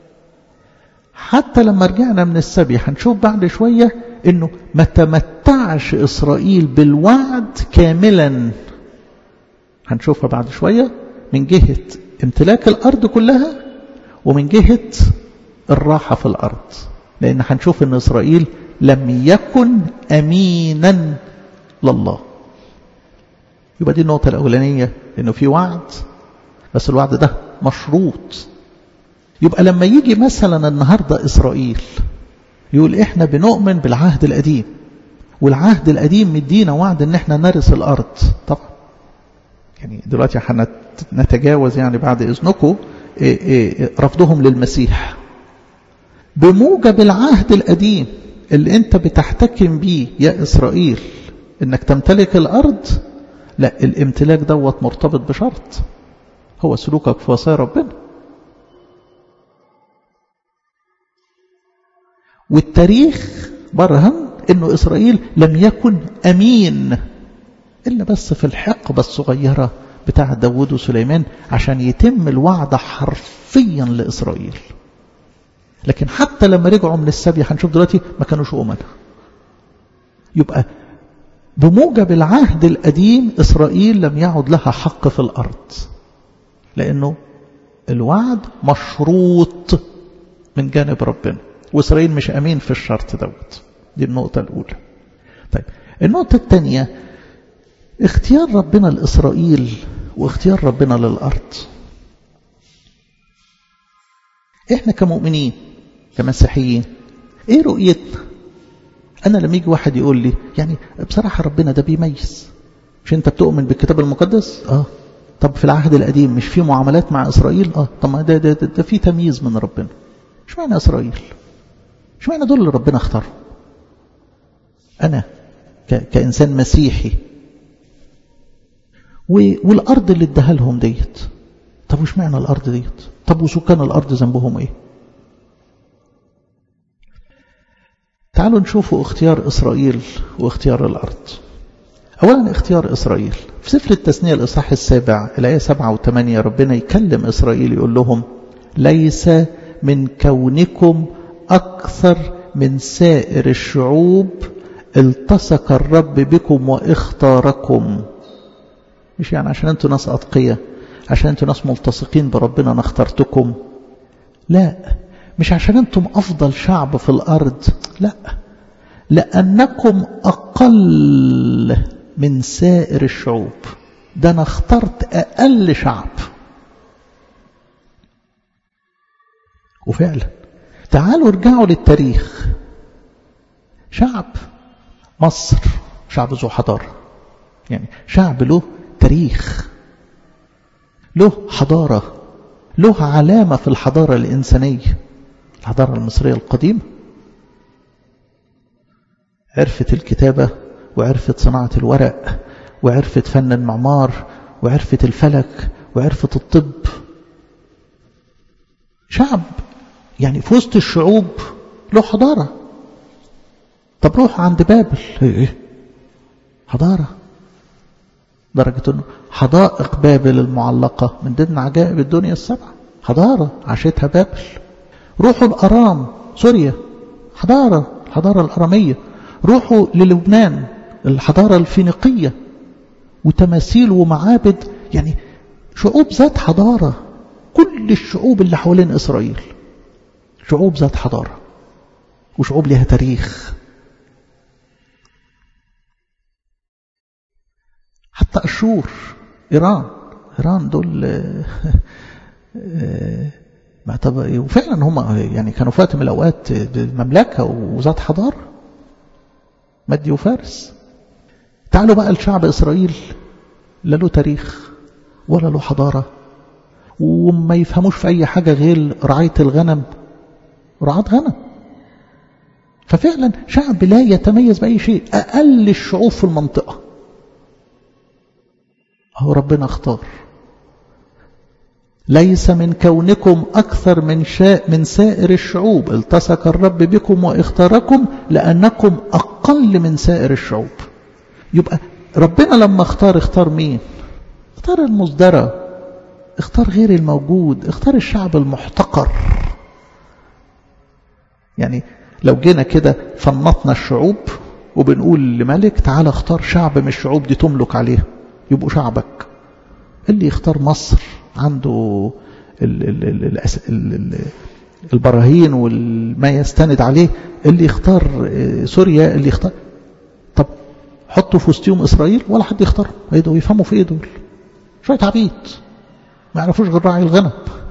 حتى لما رجعنا من السبي هنشوف بعد شوية انه ما تمتعش اسرائيل بالوعد كاملا هنشوفها بعد شوية من جهة امتلاك الارض كلها ومن جهة الراحة في الارض لان هنشوف ان اسرائيل لم يكن امينا لله يبقى دي النقطة الاولانية انه في وعد بس الوعد ده مشروط يبقى لما يجي مثلا النهاردة إسرائيل يقول إحنا بنؤمن بالعهد القديم والعهد القديم مدينا وعد إن إحنا نرث الأرض طبعا يعني دلوقتي هنتجاوز يعني بعد إذنكم رفضهم للمسيح بموجب العهد القديم اللي أنت بتحتكم بيه يا إسرائيل إنك تمتلك الأرض لا الامتلاك دوت مرتبط بشرط هو سلوكك في وصايا ربنا والتاريخ برهن انه اسرائيل لم يكن امين الا بس في الحقبه الصغيره بتاع داوود وسليمان عشان يتم الوعد حرفيا لاسرائيل لكن حتى لما رجعوا من السبي هنشوف دلوقتي ما كانوش امنا يبقى بموجب العهد القديم اسرائيل لم يعد لها حق في الارض لانه الوعد مشروط من جانب ربنا وإسرائيل مش أمين في الشرط دوت دي النقطة الأولى طيب النقطة الثانية اختيار ربنا لإسرائيل واختيار ربنا للأرض احنا كمؤمنين كمسيحيين ايه رؤيتنا انا لما يجي واحد يقول لي يعني بصراحة ربنا ده بيميز مش انت بتؤمن بالكتاب المقدس اه طب في العهد القديم مش في معاملات مع اسرائيل اه طب ما ده ده, ده, ده في تمييز من ربنا مش معنى اسرائيل مش معنى دول اللي ربنا اختارهم أنا كإنسان مسيحي والأرض اللي اداها لهم ديت طب وش معنى الأرض ديت طب وسكان الأرض ذنبهم إيه تعالوا نشوفوا اختيار إسرائيل واختيار الأرض أولا اختيار إسرائيل في سفر التثنية الإصحاح السابع الآية سبعة وثمانية ربنا يكلم إسرائيل يقول لهم ليس من كونكم أكثر من سائر الشعوب التصق الرب بكم واختاركم مش يعني عشان انتوا ناس أتقية عشان انتوا ناس ملتصقين بربنا انا اخترتكم لا مش عشان انتم أفضل شعب في الأرض لا لأنكم أقل من سائر الشعوب ده أنا اخترت أقل شعب وفعلا تعالوا ارجعوا للتاريخ شعب مصر شعب ذو حضارة يعني شعب له تاريخ له حضارة له علامة في الحضارة الإنسانية الحضارة المصرية القديمة عرفت الكتابة وعرفت صناعة الورق وعرفت فن المعمار وعرفت الفلك وعرفت الطب شعب يعني في وسط الشعوب له حضارة طب روح عند بابل ايه حضارة درجة انه حدائق بابل المعلقة من ضمن عجائب الدنيا السبعة حضارة عاشتها بابل روحوا الأرام سوريا حضارة الحضارة الأرامية روحوا للبنان الحضارة الفينيقية وتماثيل ومعابد يعني شعوب ذات حضارة كل الشعوب اللي حوالين إسرائيل شعوب ذات حضارة وشعوب لها تاريخ حتى أشور إيران إيران دول ما طب وفعلا هم يعني كانوا في وقت من الأوقات مملكة وذات حضارة مادي وفارس تعالوا بقى لشعب إسرائيل لا له تاريخ ولا له حضارة وما يفهموش في أي حاجة غير رعاية الغنم رعاة غنم ففعلا شعب لا يتميز بأي شيء أقل الشعوب في المنطقة هو ربنا اختار ليس من كونكم أكثر من شاء من سائر الشعوب التصق الرب بكم واختاركم لأنكم أقل من سائر الشعوب يبقى ربنا لما اختار اختار مين اختار المصدرة اختار غير الموجود اختار الشعب المحتقر يعني لو جينا كده فنطنا الشعوب وبنقول لملك تعالى اختار شعب من الشعوب دي تملك عليه يبقوا شعبك اللي يختار مصر عنده ال ال ال ال ال البراهين وما يستند عليه اللي يختار سوريا اللي يختار طب حطوا في وسطهم اسرائيل ولا حد يختار ايه دول يفهموا في ايه دول شويه عبيد ما يعرفوش غير راعي الغنم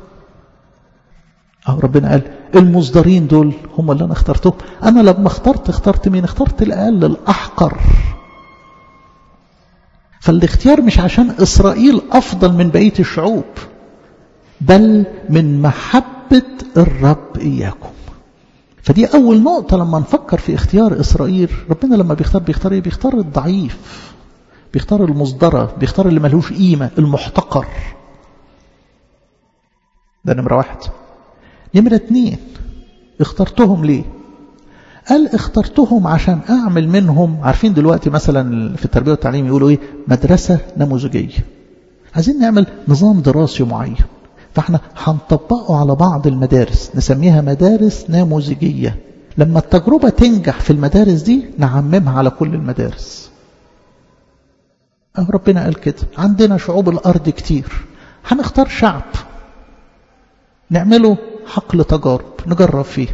اهو ربنا قال المصدرين دول هم اللي انا اخترتهم انا لما اخترت اخترت مين اخترت الاقل الاحقر فالاختيار مش عشان إسرائيل أفضل من بقية الشعوب بل من محبة الرب إياكم فدي أول نقطة لما نفكر في اختيار إسرائيل ربنا لما بيختار بيختار إيه؟ بيختار الضعيف بيختار المصدرة بيختار اللي ملهوش قيمة المحتقر ده نمرة واحد نمرة اتنين اخترتهم ليه قال اخترتهم عشان أعمل منهم عارفين دلوقتي مثلا في التربية والتعليم يقولوا إيه مدرسة نموذجية عايزين نعمل نظام دراسي معين فاحنا هنطبقه على بعض المدارس نسميها مدارس نموذجية لما التجربة تنجح في المدارس دي نعممها على كل المدارس أه ربنا قال كده عندنا شعوب الأرض كتير هنختار شعب نعمله حقل تجارب نجرب فيه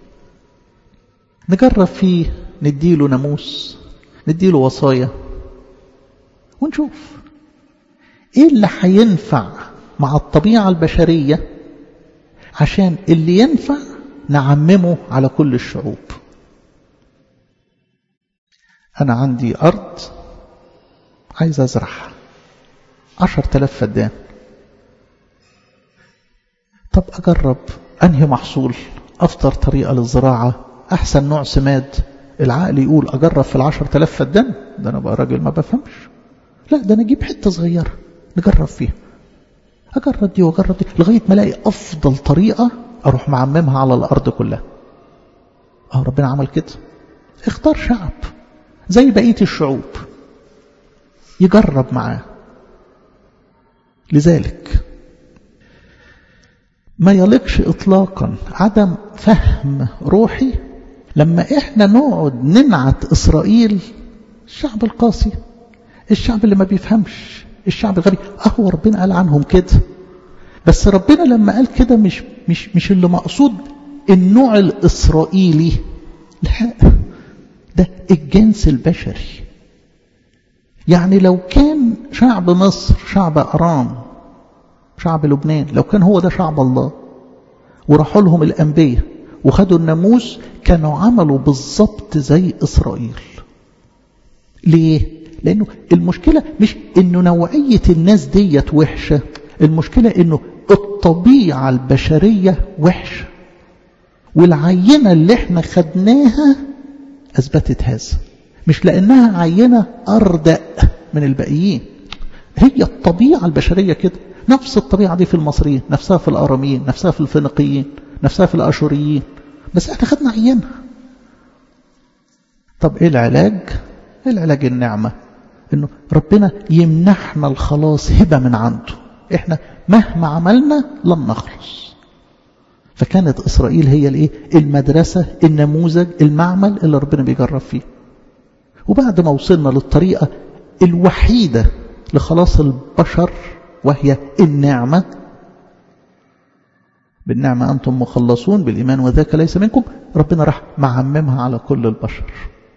نجرب فيه نديله ناموس نديله وصايا ونشوف ايه اللي هينفع مع الطبيعة البشرية عشان اللي ينفع نعممه على كل الشعوب أنا عندي أرض عايز أزرعها عشر تلاف فدان طب أجرب أنهي محصول أفضل طريقة للزراعة أحسن نوع سماد العقل يقول أجرب في العشر تلاف فدان ده أنا بقى راجل ما بفهمش لا ده أنا أجيب حتة صغيرة نجرب فيها أجرب دي وأجرب دي لغاية ما ألاقي أفضل طريقة أروح معممها على الأرض كلها أه ربنا عمل كده اختار شعب زي بقية الشعوب يجرب معاه لذلك ما يليقش إطلاقا عدم فهم روحي لما إحنا نقعد ننعت إسرائيل الشعب القاسي الشعب اللي ما بيفهمش الشعب الغبي أهو ربنا قال عنهم كده بس ربنا لما قال كده مش مش مش اللي مقصود النوع الإسرائيلي لا ده الجنس البشري يعني لو كان شعب مصر شعب أرام شعب لبنان لو كان هو ده شعب الله وراحوا لهم الأنبياء وخدوا الناموس كانوا عملوا بالظبط زي إسرائيل ليه؟ لأنه المشكلة مش إنه نوعية الناس ديت وحشة المشكلة إنه الطبيعة البشرية وحشة والعينة اللي احنا خدناها أثبتت هذا مش لأنها عينة أردأ من الباقيين هي الطبيعة البشرية كده نفس الطبيعة دي في المصريين نفسها في الآراميين نفسها في الفينيقيين نفسها في الأشوريين بس احنا خدنا عينها طب ايه العلاج العلاج النعمة انه ربنا يمنحنا الخلاص هبة من عنده احنا مهما عملنا لن نخلص فكانت إسرائيل هي الايه المدرسة النموذج المعمل اللي ربنا بيجرب فيه وبعد ما وصلنا للطريقة الوحيدة لخلاص البشر وهي النعمة بالنعمة أنتم مخلصون بالإيمان وذاك ليس منكم ربنا راح معممها على كل البشر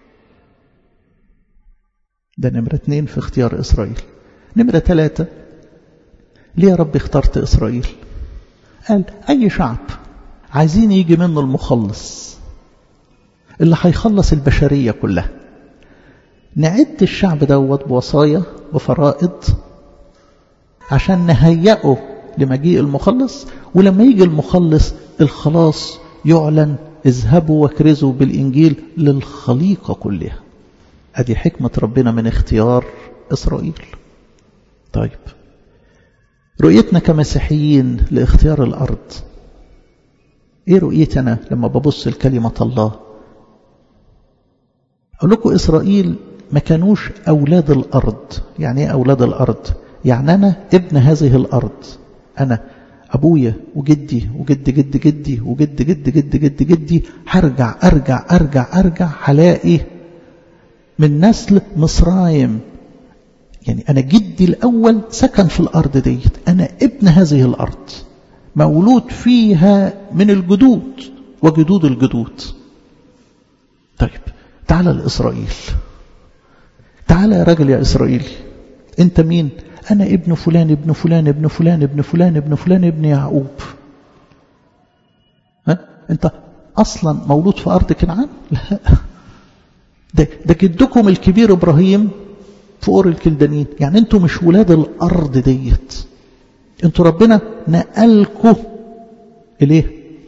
ده نمرة اتنين في اختيار إسرائيل نمرة ثلاثة ليه يا رب اخترت إسرائيل قال أي شعب عايزين يجي منه المخلص اللي هيخلص البشرية كلها نعد الشعب دوت بوصايا وفرائض عشان نهيئه لمجيء المخلص ولما يجي المخلص الخلاص يعلن اذهبوا واكرزوا بالإنجيل للخليقة كلها ادي حكمة ربنا من اختيار إسرائيل طيب رؤيتنا كمسيحيين لاختيار الأرض ايه رؤيتي أنا لما ببص لكلمة الله أقول لكم إسرائيل ما كانوش أولاد الأرض يعني ايه أولاد الأرض يعني أنا ابن هذه الأرض أنا أبويا وجدي وجد جد جدي وجد جد جد جد جدي هرجع أرجع أرجع أرجع هلاقي من نسل مصرايم يعني أنا جدي الأول سكن في الأرض ديت أنا ابن هذه الأرض مولود فيها من الجدود وجدود الجدود طيب تعال لإسرائيل تعال يا راجل يا إسرائيلي أنت مين أنا ابن فلان ابن فلان ابن فلان ابن فلان ابن فلان ابن يعقوب ها أنت أصلا مولود في أرض كنعان لا ده, ده جدكم الكبير إبراهيم في أور الكلدانين يعني أنتوا مش ولاد الأرض ديت أنتوا ربنا نقلكم إليه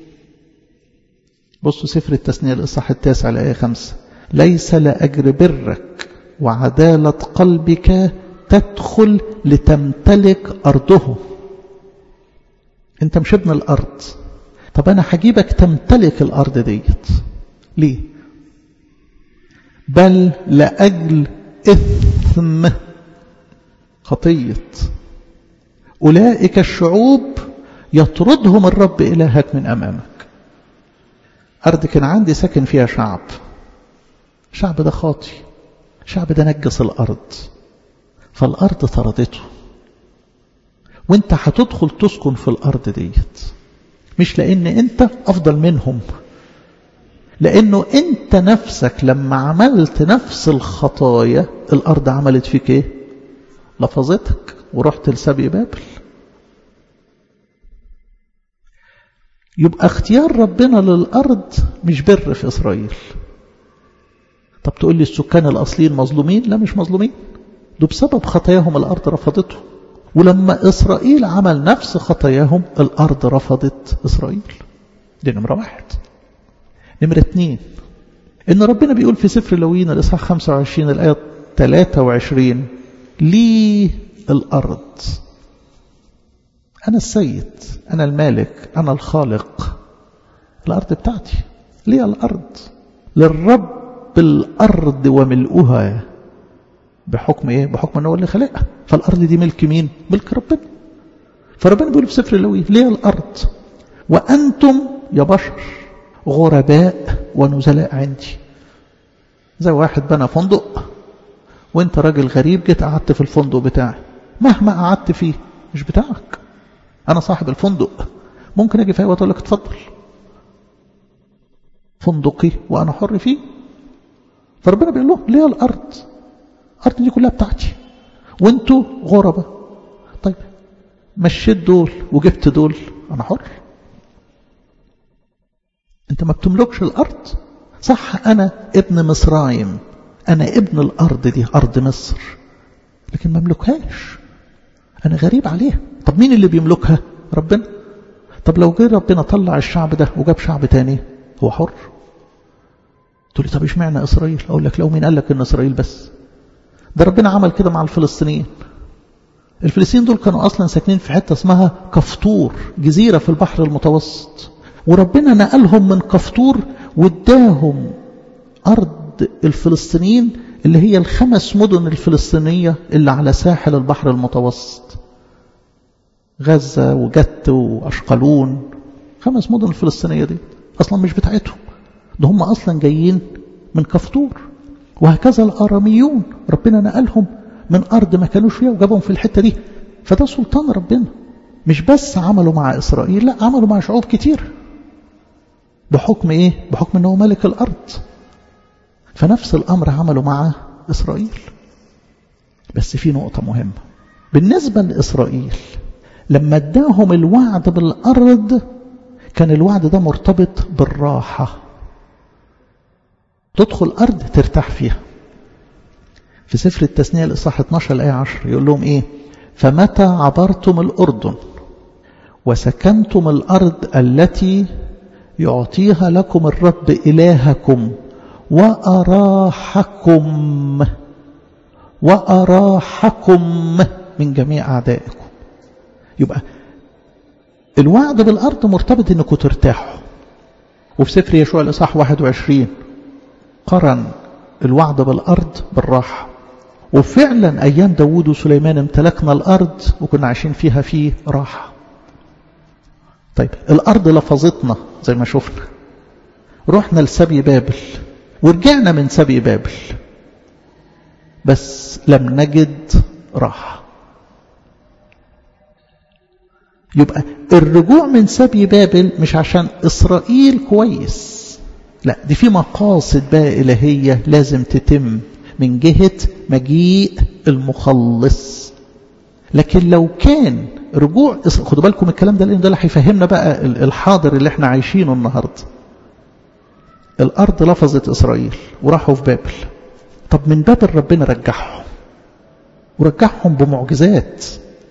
بصوا سفر التثنية الإصحاح التاسع الآية خمسة ليس لأجر برك وعدالة قلبك تدخل لتمتلك أرضه أنت مش ابن الأرض طب أنا هجيبك تمتلك الأرض ديت ليه بل لأجل إثم خطية أولئك الشعوب يطردهم الرب إلهك من أمامك أرض كان عندي ساكن فيها شعب شعب ده خاطي شعب ده نجس الأرض فالأرض طردته وانت هتدخل تسكن في الأرض ديت مش لأن انت أفضل منهم لأنه انت نفسك لما عملت نفس الخطايا الأرض عملت فيك ايه لفظتك ورحت لسبي بابل يبقى اختيار ربنا للأرض مش بر في إسرائيل طب تقول لي السكان الأصليين مظلومين لا مش مظلومين ده بسبب خطاياهم الأرض رفضته ولما إسرائيل عمل نفس خطاياهم الأرض رفضت إسرائيل دي نمرة واحد نمرة اتنين إن ربنا بيقول في سفر لوين الإصحاح 25 الآية 23 لي الأرض أنا السيد أنا المالك أنا الخالق الأرض بتاعتي لي الأرض للرب الأرض وملؤها بحكم إيه؟ بحكم أنه اللي خلقها فالأرض دي ملك مين؟ ملك ربنا فربنا بيقول في سفر اللوي ليه الأرض وأنتم يا بشر غرباء ونزلاء عندي زي واحد بنى فندق وانت راجل غريب جيت قعدت في الفندق بتاعي مهما قعدت فيه مش بتاعك انا صاحب الفندق ممكن اجي في اي وقت اقول لك اتفضل فندقي وانا حر فيه فربنا بيقول له ليه الارض الارض دي كلها بتاعتي وانتوا غربة طيب مشيت دول وجبت دول انا حر انت ما بتملكش الارض صح انا ابن مصرايم انا ابن الارض دي ارض مصر لكن ما املكهاش انا غريب عليها طب مين اللي بيملكها ربنا طب لو جه ربنا طلع الشعب ده وجاب شعب تاني هو حر تقول لي طب اشمعنى اسرائيل اقول لك لو مين قال لك ان اسرائيل بس ده ربنا عمل كده مع الفلسطينيين الفلسطينيين دول كانوا اصلا ساكنين في حته اسمها كفطور جزيره في البحر المتوسط وربنا نقلهم من كفطور واداهم ارض الفلسطينيين اللي هي الخمس مدن الفلسطينيه اللي على ساحل البحر المتوسط غزه وجت واشقلون خمس مدن الفلسطينيه دي اصلا مش بتاعتهم ده هم اصلا جايين من كفطور وهكذا الاراميون ربنا نقلهم من ارض ما كانوش فيها وجابهم في الحته دي فده سلطان ربنا مش بس عملوا مع اسرائيل لا عملوا مع شعوب كتير بحكم ايه بحكم انه ملك الارض فنفس الامر عملوا مع اسرائيل بس في نقطه مهمه بالنسبه لاسرائيل لما اداهم الوعد بالارض كان الوعد ده مرتبط بالراحه تدخل أرض ترتاح فيها في سفر التثنية الإصحاح 12 الآية 10 يقول لهم إيه فمتى عبرتم الأردن وسكنتم الأرض التي يعطيها لكم الرب إلهكم وأراحكم وأراحكم من جميع أعدائكم يبقى الوعد بالأرض مرتبط أنكم ترتاحوا وفي سفر يشوع الإصحاح 21 قرن الوعد بالأرض بالراحة وفعلا أيام داوود وسليمان امتلكنا الأرض وكنا عايشين فيها في راحة طيب الأرض لفظتنا زي ما شفنا رحنا لسبي بابل ورجعنا من سبي بابل بس لم نجد راحة يبقى الرجوع من سبي بابل مش عشان إسرائيل كويس لا دي في مقاصد بقى إلهية لازم تتم من جهة مجيء المخلص لكن لو كان رجوع خدوا بالكم الكلام ده لأن ده اللي هيفهمنا بقى الحاضر اللي احنا عايشينه النهارده الأرض لفظت إسرائيل وراحوا في بابل طب من بابل ربنا رجعهم ورجعهم بمعجزات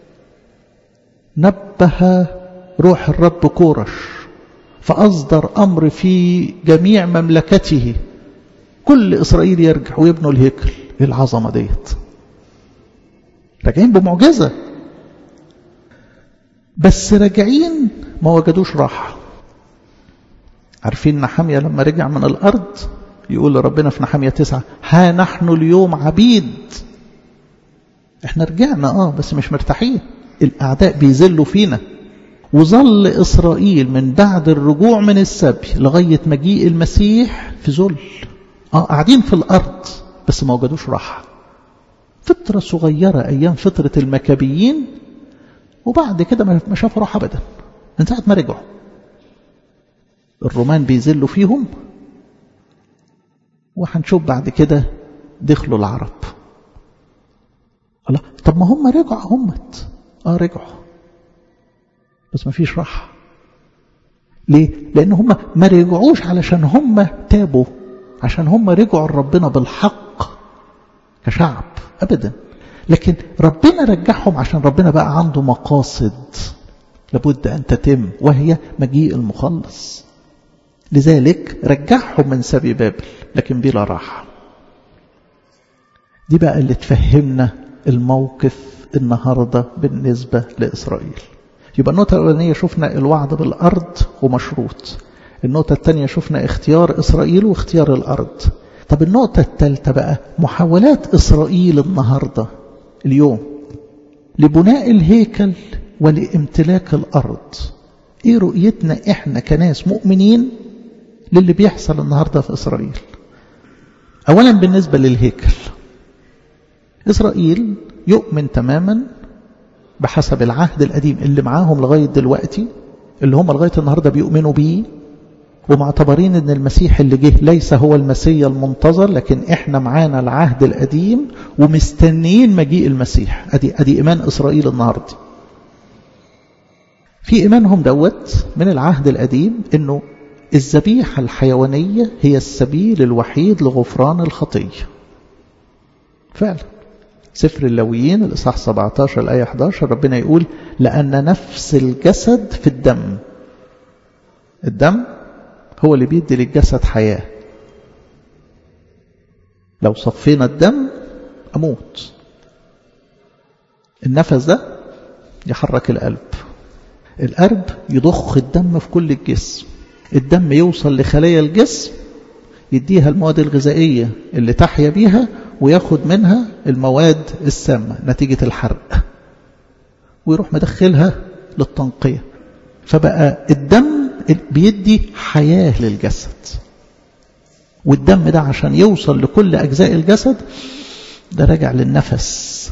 نبه روح الرب كورش فأصدر أمر في جميع مملكته كل إسرائيل يرجع ويبنوا الهيكل العظمة ديت راجعين بمعجزة بس راجعين ما وجدوش راحة عارفين نحمية لما رجع من الأرض يقول لربنا في نحمية تسعة ها نحن اليوم عبيد احنا رجعنا اه بس مش مرتاحين الأعداء بيذلوا فينا وظل إسرائيل من بعد الرجوع من السبي لغاية مجيء المسيح في ذل اه قاعدين في الأرض بس ما وجدوش راحة فترة صغيرة أيام فترة المكابيين وبعد كده ما شافوا راحة أبدا من ساعة ما رجعوا الرومان بيذلوا فيهم وهنشوف بعد كده دخلوا العرب الله طب ما هم رجعوا همت اه رجعوا بس ما فيش راحة ليه؟ لأن هم ما رجعوش علشان هم تابوا عشان هم رجعوا لربنا بالحق كشعب أبدا لكن ربنا رجعهم عشان ربنا بقى عنده مقاصد لابد أن تتم وهي مجيء المخلص لذلك رجعهم من سبي بابل لكن بلا راحة دي بقى اللي تفهمنا الموقف النهاردة بالنسبة لإسرائيل يبقى النقطة الأولانية شفنا الوعد بالأرض ومشروط النقطة الثانية شفنا اختيار إسرائيل واختيار الأرض طب النقطة الثالثة بقى محاولات إسرائيل النهاردة اليوم لبناء الهيكل ولامتلاك الأرض إيه رؤيتنا إحنا كناس مؤمنين للي بيحصل النهاردة في إسرائيل أولا بالنسبة للهيكل إسرائيل يؤمن تماما بحسب العهد القديم اللي معاهم لغاية دلوقتي اللي هم لغاية النهاردة بيؤمنوا بيه ومعتبرين ان المسيح اللي جه ليس هو المسيح المنتظر لكن احنا معانا العهد القديم ومستنيين مجيء المسيح ادي ادي ايمان اسرائيل النهارده في ايمانهم دوت من العهد القديم انه الذبيحه الحيوانيه هي السبيل الوحيد لغفران الخطيه فعلا سفر اللويين الإصحاح 17 الآية 11 ربنا يقول لأن نفس الجسد في الدم الدم هو اللي بيدي للجسد حياة لو صفينا الدم أموت النفس ده يحرك القلب القلب يضخ الدم في كل الجسم الدم يوصل لخلايا الجسم يديها المواد الغذائية اللي تحيا بيها وياخد منها المواد السامة نتيجة الحرق ويروح مدخلها للتنقية فبقى الدم بيدي حياة للجسد والدم ده عشان يوصل لكل أجزاء الجسد ده راجع للنفس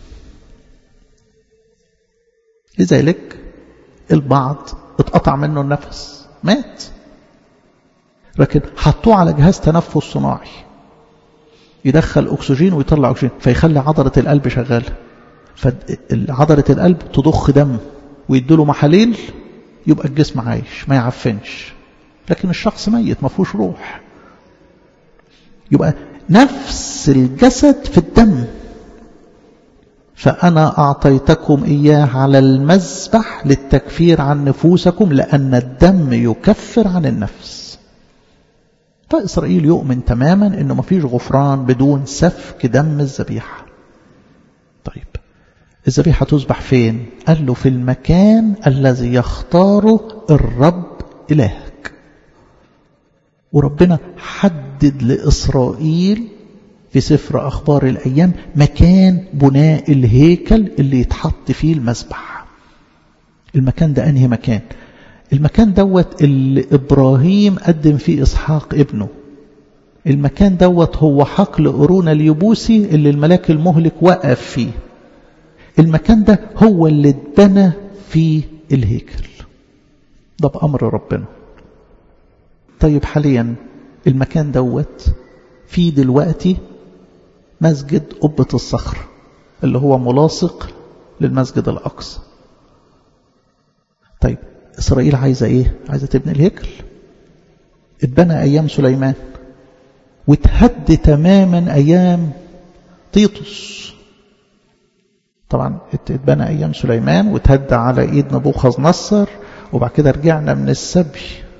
لذلك البعض اتقطع منه النفس مات لكن حطوه على جهاز تنفس صناعي يدخل أكسجين ويطلع أكسجين فيخلي عضلة القلب شغالة فعضلة القلب تضخ دم ويديله محاليل يبقى الجسم عايش ما يعفنش لكن الشخص ميت ما فيهوش روح يبقى نفس الجسد في الدم فأنا أعطيتكم إياه على المذبح للتكفير عن نفوسكم لأن الدم يكفر عن النفس فإسرائيل يؤمن تماما أنه ما فيش غفران بدون سفك دم الذبيحة طيب الذبيحة تذبح فين قال له في المكان الذي يختاره الرب إلهك وربنا حدد لإسرائيل في سفر أخبار الأيام مكان بناء الهيكل اللي يتحط فيه المسبح المكان ده أنهي مكان المكان دوت اللي إبراهيم قدم فيه إسحاق ابنه المكان دوت هو حقل قرون اليبوسي اللي الملاك المهلك وقف فيه المكان ده هو اللي اتبنى فيه الهيكل ده بأمر ربنا طيب حاليا المكان دوت فيه دلوقتي مسجد قبة الصخر اللي هو ملاصق للمسجد الأقصى طيب إسرائيل عايزة إيه؟ عايزة تبني الهيكل اتبنى أيام سليمان واتهد تماما أيام طيطس طبعا اتبنى أيام سليمان واتهد على إيد نبوخذ نصر وبعد كده رجعنا من السبي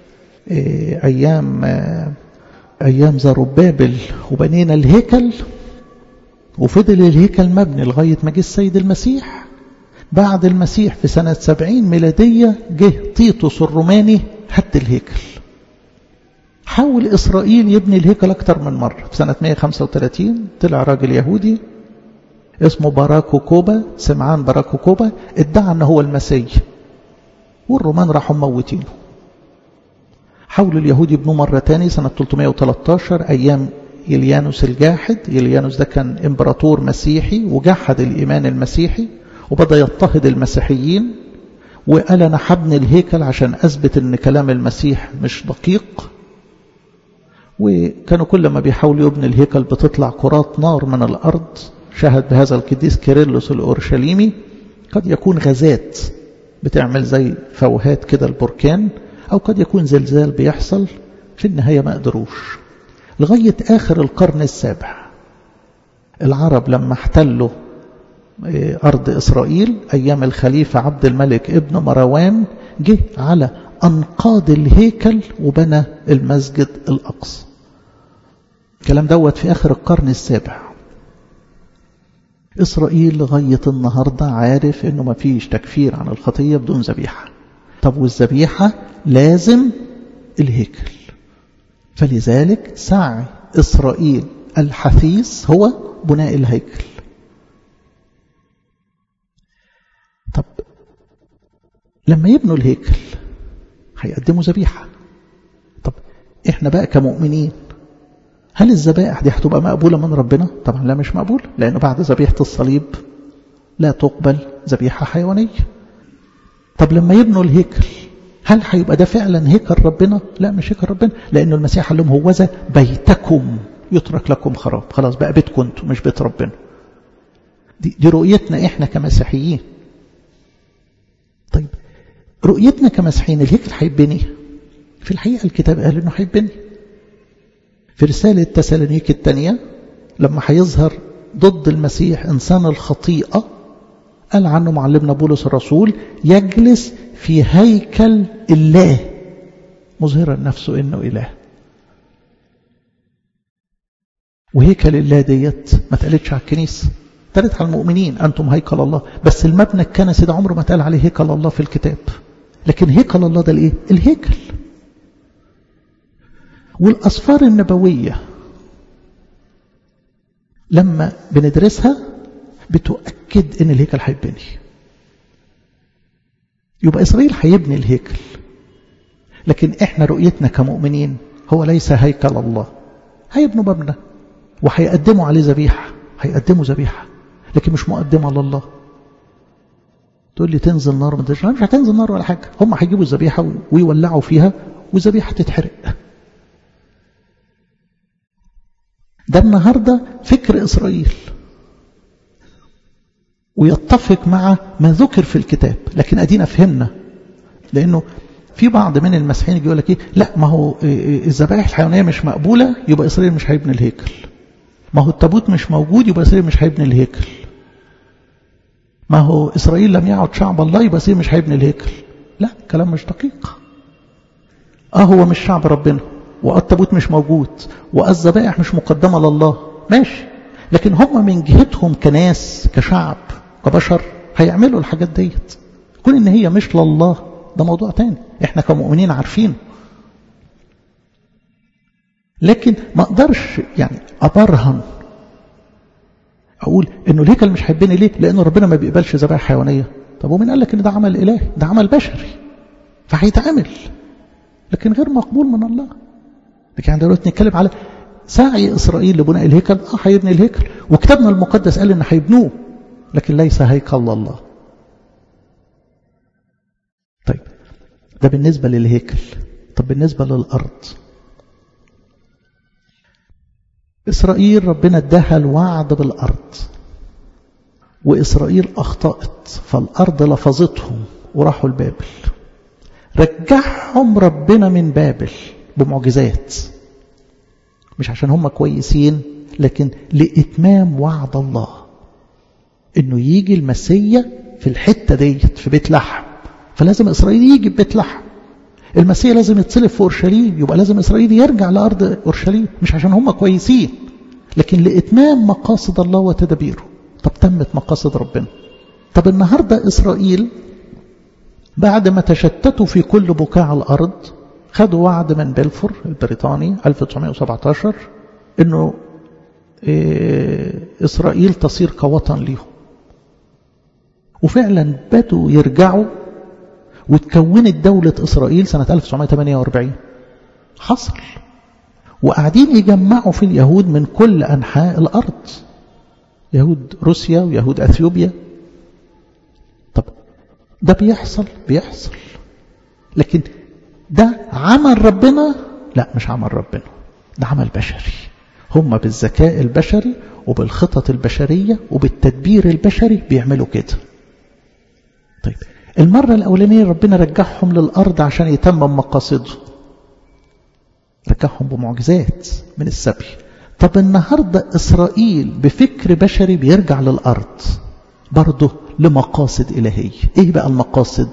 أيام أيام زربابل وبنينا الهيكل وفضل الهيكل مبني لغاية ما جه السيد المسيح بعد المسيح في سنة سبعين ميلادية جه تيتوس الروماني هد الهيكل حاول إسرائيل يبني الهيكل أكتر من مرة في سنة 135 طلع راجل يهودي اسمه باراكو كوبا سمعان باراكو كوبا ادعى أنه هو المسيح والرومان راحوا موتينه حاولوا اليهود يبنوا مرة تاني سنة 313 أيام يليانوس الجاحد يليانوس ده كان إمبراطور مسيحي وجحد الإيمان المسيحي وبدأ يضطهد المسيحيين وقال أنا حبني الهيكل عشان أثبت أن كلام المسيح مش دقيق وكانوا كل ما بيحاولوا يبني الهيكل بتطلع كرات نار من الأرض شهد بهذا القديس كيرلس الأورشليمي قد يكون غازات بتعمل زي فوهات كده البركان أو قد يكون زلزال بيحصل في النهاية ما قدروش لغاية آخر القرن السابع العرب لما احتلوا أرض إسرائيل أيام الخليفة عبد الملك ابن مروان جه على أنقاض الهيكل وبنى المسجد الأقصى الكلام دوت في آخر القرن السابع إسرائيل لغاية النهاردة عارف إنه ما فيش تكفير عن الخطية بدون ذبيحة طب والذبيحة لازم الهيكل فلذلك سعي إسرائيل الحثيث هو بناء الهيكل طب لما يبنوا الهيكل هيقدموا ذبيحة طب احنا بقى كمؤمنين هل الذبائح دي هتبقى مقبولة من ربنا طبعا لا مش مقبولة لأنه بعد ذبيحة الصليب لا تقبل ذبيحة حيوانية طب لما يبنوا الهيكل هل هيبقى ده فعلا هيكل ربنا لا مش هيكل ربنا لأنه المسيح قال لهم هوذا بيتكم يترك لكم خراب خلاص بقى بيتكم انتم مش بيت ربنا دي, دي رؤيتنا احنا كمسيحيين طيب رؤيتنا كمسيحيين الهيكل هيتبني في الحقيقة الكتاب قال انه هيتبني في رسالة تسالونيك الثانية لما هيظهر ضد المسيح إنسان الخطيئة قال عنه معلمنا بولس الرسول يجلس في هيكل الله مظهرا نفسه إنه إله وهيكل الله ديت ما اتقالتش على الكنيسة اتقالت على المؤمنين أنتم هيكل الله بس المبنى الكنسي ده عمره ما اتقال عليه هيكل الله في الكتاب لكن هيكل الله ده الايه الهيكل والأسفار النبوية لما بندرسها بتؤكد ان الهيكل هيبني يبقى إسرائيل هيبني الهيكل لكن احنا رؤيتنا كمؤمنين هو ليس هيكل الله هيبنوا مبنى وهيقدموا عليه ذبيحة هيقدموا ذبيحة لكن مش مقدمة لله تقول لي تنزل نار من مش هتنزل نار ولا حاجة هم هيجيبوا الذبيحة ويولعوا فيها والذبيحة تتحرق ده النهاردة فكر إسرائيل ويتفق مع ما ذكر في الكتاب لكن أدينا فهمنا لأنه في بعض من المسيحيين بيقول لك إيه لا ما هو الذبائح الحيوانية مش مقبولة يبقى إسرائيل مش هيبني الهيكل ما هو التابوت مش موجود يبقى إسرائيل مش هيبني الهيكل ما هو إسرائيل لم يعد شعب الله يبقى إسرائيل مش هيبني الهيكل لا كلام مش دقيق اه هو مش شعب ربنا والتابوت مش موجود والذبائح مش مقدمة لله ماشي لكن هم من جهتهم كناس كشعب كبشر هيعملوا الحاجات ديت كون ان هي مش لله ده موضوع تاني احنا كمؤمنين عارفين لكن ما اقدرش يعني ابرهن اقول انه الهيكل مش هيبني ليه لان ربنا ما بيقبلش ذبائح حيوانيه طب ومين قال لك ان ده عمل الهي ده عمل بشري فهيتعمل لكن غير مقبول من الله لكن عندنا دلوقتي نتكلم على سعي اسرائيل لبناء الهيكل اه هيبني الهيكل وكتابنا المقدس قال ان هيبنوه لكن ليس هيكل الله طيب ده بالنسبه للهيكل طب بالنسبه للارض إسرائيل ربنا اداها الوعد بالأرض وإسرائيل أخطأت فالأرض لفظتهم وراحوا لبابل رجعهم ربنا من بابل بمعجزات مش عشان هم كويسين لكن لإتمام وعد الله إنه يجي المسيا في الحتة ديت في بيت لحم فلازم إسرائيل يجي ببيت لحم المسيح لازم يتصلب في أورشليم يبقى لازم إسرائيل يرجع لأرض أورشليم مش عشان هم كويسين لكن لإتمام مقاصد الله وتدابيره طب تمت مقاصد ربنا طب النهاردة إسرائيل بعد ما تشتتوا في كل بقاع الأرض خدوا وعد من بلفور البريطاني 1917 انه إسرائيل تصير كوطن ليهم وفعلا بدوا يرجعوا وتكونت دولة إسرائيل سنة 1948 حصل وقاعدين يجمعوا في اليهود من كل أنحاء الأرض يهود روسيا ويهود أثيوبيا طب ده بيحصل بيحصل لكن ده عمل ربنا لا مش عمل ربنا ده عمل بشري هم بالذكاء البشري وبالخطط البشرية وبالتدبير البشري بيعملوا كده طيب المرة الأولانية ربنا رجعهم للأرض عشان يتمم مقاصده رجعهم بمعجزات من السبي طب النهاردة إسرائيل بفكر بشري بيرجع للأرض برضه لمقاصد إلهية إيه بقى المقاصد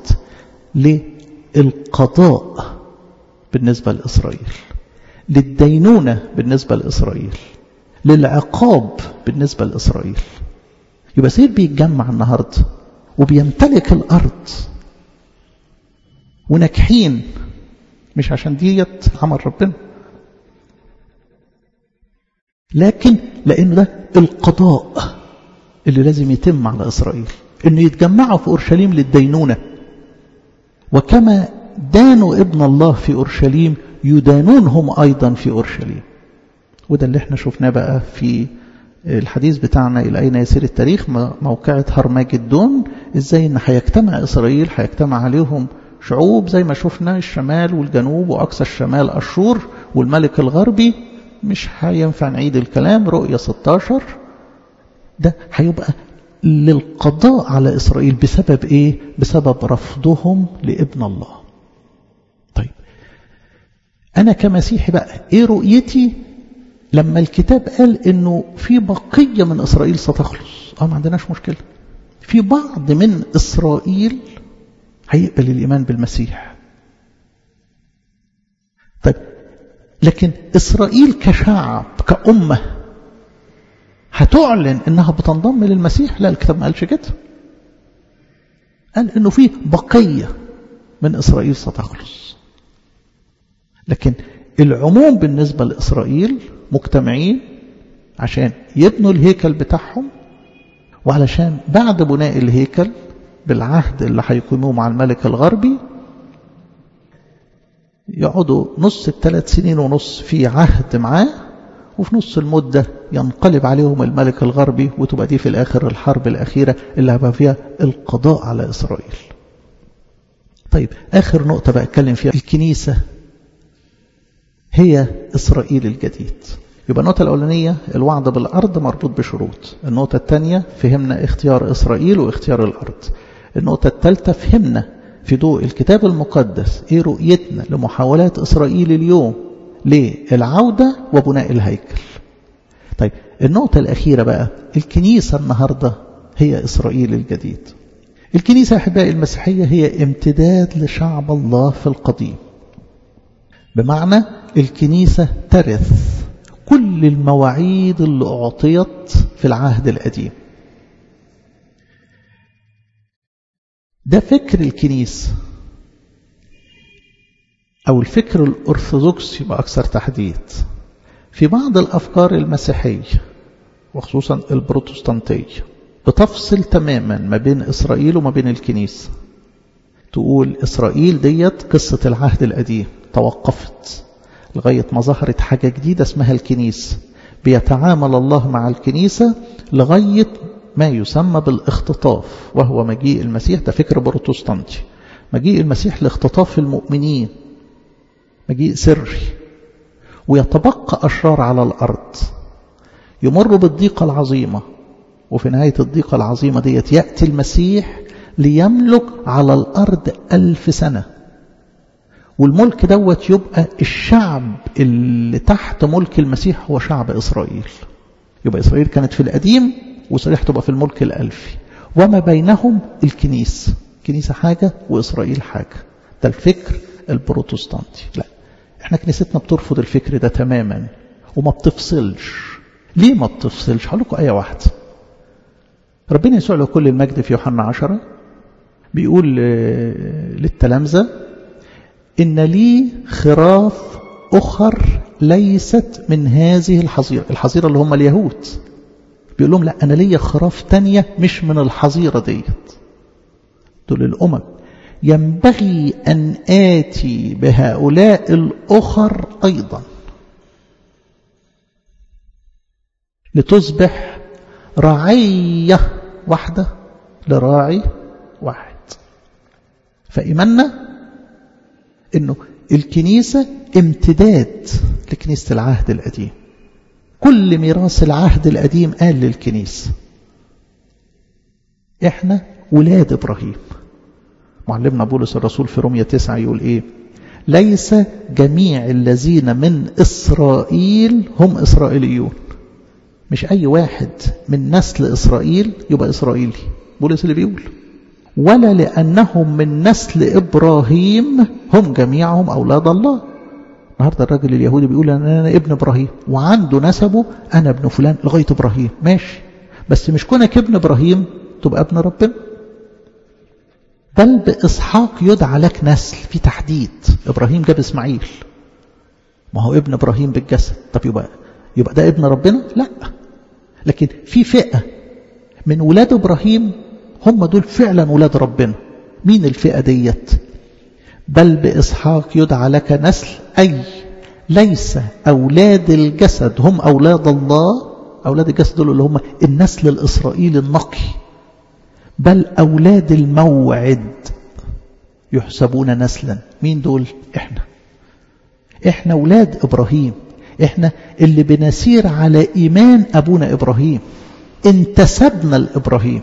للقضاء بالنسبة لإسرائيل للدينونة بالنسبة لإسرائيل للعقاب بالنسبة لإسرائيل يبقى سير بيتجمع النهاردة وبيمتلك الأرض وناجحين مش عشان ديت عمل ربنا لكن لأنه ده القضاء اللي لازم يتم على إسرائيل إنه يتجمعوا في أورشليم للدينونة وكما دانوا ابن الله في أورشليم يدانونهم أيضا في أورشليم وده اللي احنا شفناه بقى في الحديث بتاعنا إلى أين يسير التاريخ موقعة هرماجدون إزاي إن هيجتمع إسرائيل هيجتمع عليهم شعوب زي ما شفنا الشمال والجنوب وأقصى الشمال أشور والملك الغربي مش هينفع نعيد الكلام رؤية 16 ده هيبقى للقضاء على إسرائيل بسبب إيه؟ بسبب رفضهم لابن الله طيب أنا كمسيحي بقى إيه رؤيتي لما الكتاب قال إنه في بقية من إسرائيل ستخلص آه ما عندناش مشكلة في بعض من إسرائيل هيقبل الإيمان بالمسيح طيب لكن إسرائيل كشعب كأمة هتعلن إنها بتنضم للمسيح لا الكتاب ما قالش كده قال إنه في بقية من إسرائيل ستخلص لكن العموم بالنسبة لإسرائيل مجتمعين عشان يبنوا الهيكل بتاعهم وعلشان بعد بناء الهيكل بالعهد اللي هيقيموه مع الملك الغربي يقعدوا نص الثلاث سنين ونص في عهد معاه وفي نص المدة ينقلب عليهم الملك الغربي وتبقى دي في الآخر الحرب الأخيرة اللي هيبقى فيها القضاء على إسرائيل طيب آخر نقطة بقى أتكلم فيها الكنيسة هي إسرائيل الجديد يبقى النقطة الأولانية الوعد بالأرض مربوط بشروط النقطة الثانية فهمنا اختيار إسرائيل واختيار الأرض النقطة الثالثة فهمنا في ضوء الكتاب المقدس ايه رؤيتنا لمحاولات إسرائيل اليوم للعودة وبناء الهيكل طيب النقطة الأخيرة بقى الكنيسة النهاردة هي إسرائيل الجديد الكنيسة أحبائي المسيحية هي امتداد لشعب الله في القديم بمعنى الكنيسة ترث كل المواعيد اللي أعطيت في العهد القديم ده فكر الكنيسة أو الفكر الأرثوذكسي بأكثر تحديد في بعض الأفكار المسيحية وخصوصا البروتستانتية بتفصل تماما ما بين إسرائيل وما بين الكنيسة تقول إسرائيل ديت قصة العهد القديم توقفت لغاية ما ظهرت حاجة جديدة اسمها الكنيسة بيتعامل الله مع الكنيسة لغاية ما يسمى بالاختطاف وهو مجيء المسيح ده فكر بروتستانتي مجيء المسيح لاختطاف المؤمنين مجيء سري ويتبقى أشرار على الأرض يمر بالضيقة العظيمة وفي نهاية الضيقة العظيمة ديت يأتي المسيح ليملك على الأرض ألف سنة والملك دوت يبقى الشعب اللي تحت ملك المسيح هو شعب إسرائيل يبقى إسرائيل كانت في القديم وإسرائيل تبقى في الملك الألفي وما بينهم الكنيسة كنيسة حاجة وإسرائيل حاجة ده الفكر البروتستانتي لا احنا كنيستنا بترفض الفكر ده تماما وما بتفصلش ليه ما بتفصلش هقول لكم آية واحدة ربنا يسوع له كل المجد في يوحنا عشرة بيقول للتلامذة إن لي خراف أخر ليست من هذه الحظيرة الحظيرة اللي هم اليهود بيقول لهم لا أنا ليا خراف تانية مش من الحظيرة ديت دول الأمم ينبغي أن آتي بهؤلاء الأخر أيضا لتصبح رعية واحدة لراعي واحد فإيماننا أنه الكنيسة امتداد لكنيسة العهد القديم كل ميراث العهد القديم قال للكنيسة احنا ولاد ابراهيم معلمنا بولس الرسول في رومية تسعة يقول ايه ليس جميع الذين من إسرائيل هم إسرائيليون مش أي واحد من نسل إسرائيل يبقى إسرائيلي بولس اللي بيقول ولا لأنهم من نسل إبراهيم هم جميعهم أولاد الله النهارده الراجل اليهودي بيقول أنا, أنا ابن إبراهيم وعنده نسبه أنا ابن فلان لغاية إبراهيم ماشي بس مش كونك ابن إبراهيم تبقى ابن ربنا بل بإسحاق يدعى لك نسل في تحديد إبراهيم جاب إسماعيل ما هو ابن إبراهيم بالجسد طب يبقى يبقى ده ابن ربنا لا لكن في فئة من ولاد إبراهيم هم دول فعلا ولاد ربنا مين الفئة ديت بل بإسحاق يدعى لك نسل أي ليس أولاد الجسد هم أولاد الله أولاد الجسد دول اللي هم النسل الإسرائيلي النقي بل أولاد الموعد يحسبون نسلا مين دول إحنا إحنا أولاد إبراهيم إحنا اللي بنسير على إيمان أبونا إبراهيم انتسبنا لإبراهيم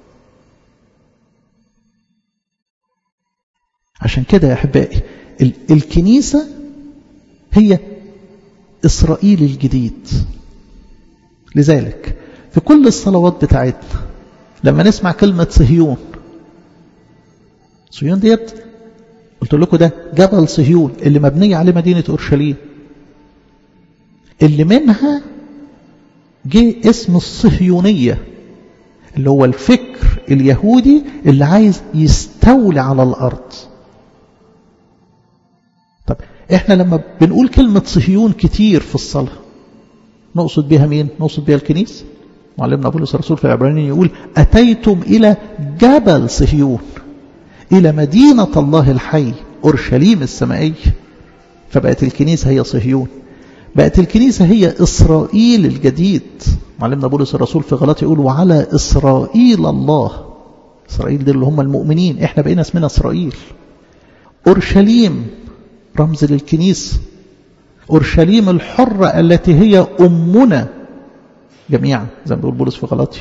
عشان كده يا أحبائي الكنيسة هي إسرائيل الجديد لذلك في كل الصلوات بتاعتنا لما نسمع كلمة صهيون صهيون ديت قلت لكم ده جبل صهيون اللي مبنية عليه مدينة أورشليم اللي منها جه اسم الصهيونية اللي هو الفكر اليهودي اللي عايز يستولي على الأرض طب احنا لما بنقول كلمة صهيون كتير في الصلاة نقصد بها مين؟ نقصد بها الكنيسة معلمنا بولس الرسول في العبرانيين يقول أتيتم إلى جبل صهيون إلى مدينة الله الحي أورشليم السمائية فبقت الكنيسة هي صهيون بقت الكنيسة هي إسرائيل الجديد معلمنا بولس الرسول في غلطي يقول وعلى إسرائيل الله إسرائيل دي اللي هم المؤمنين إحنا بقينا اسمنا إسرائيل أورشليم رمز للكنيسة أورشليم الحرة التي هي أمنا جميعا زي ما بيقول بولس في غلطي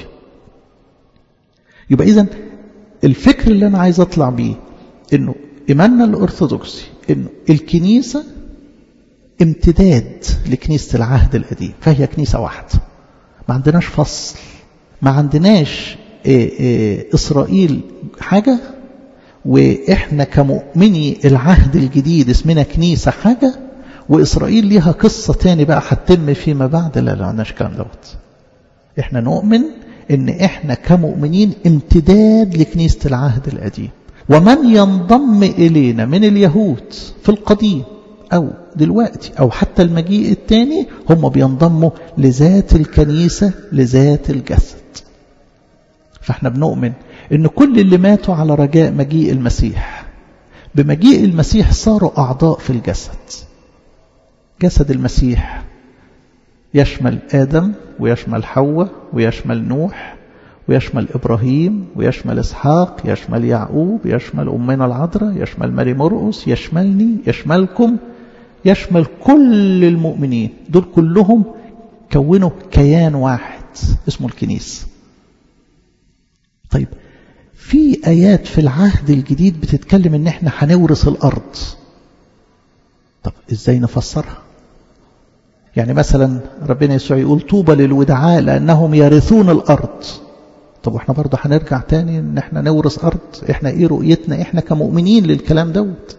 يبقى إذن الفكر اللي أنا عايز أطلع بيه إنه إيماننا الأرثوذكسي إنه الكنيسة امتداد لكنيسة العهد القديم فهي كنيسة واحدة ما عندناش فصل ما عندناش إيه إيه إسرائيل حاجة وإحنا كمؤمني العهد الجديد اسمنا كنيسة حاجة وإسرائيل ليها قصة تاني بقى هتتم فيما بعد لا لا عندناش الكلام دوت إحنا نؤمن إن إحنا كمؤمنين امتداد لكنيسة العهد القديم ومن ينضم إلينا من اليهود في القديم أو دلوقتي أو حتى المجيء الثاني هم بينضموا لذات الكنيسة لذات الجسد فاحنا بنؤمن ان كل اللي ماتوا على رجاء مجيء المسيح بمجيء المسيح صاروا أعضاء في الجسد جسد المسيح يشمل آدم ويشمل حواء ويشمل نوح ويشمل إبراهيم ويشمل إسحاق يشمل يعقوب يشمل أمنا العذراء يشمل ماري مرقس يشملني يشملكم يشمل كل المؤمنين دول كلهم كونوا كيان واحد اسمه الكنيسة طيب في آيات في العهد الجديد بتتكلم ان احنا هنورث الأرض طب ازاي نفسرها يعني مثلا ربنا يسوع يقول طوبى للودعاء لأنهم يرثون الأرض طب واحنا برضه هنرجع تاني ان احنا نورث أرض احنا ايه رؤيتنا احنا كمؤمنين للكلام دوت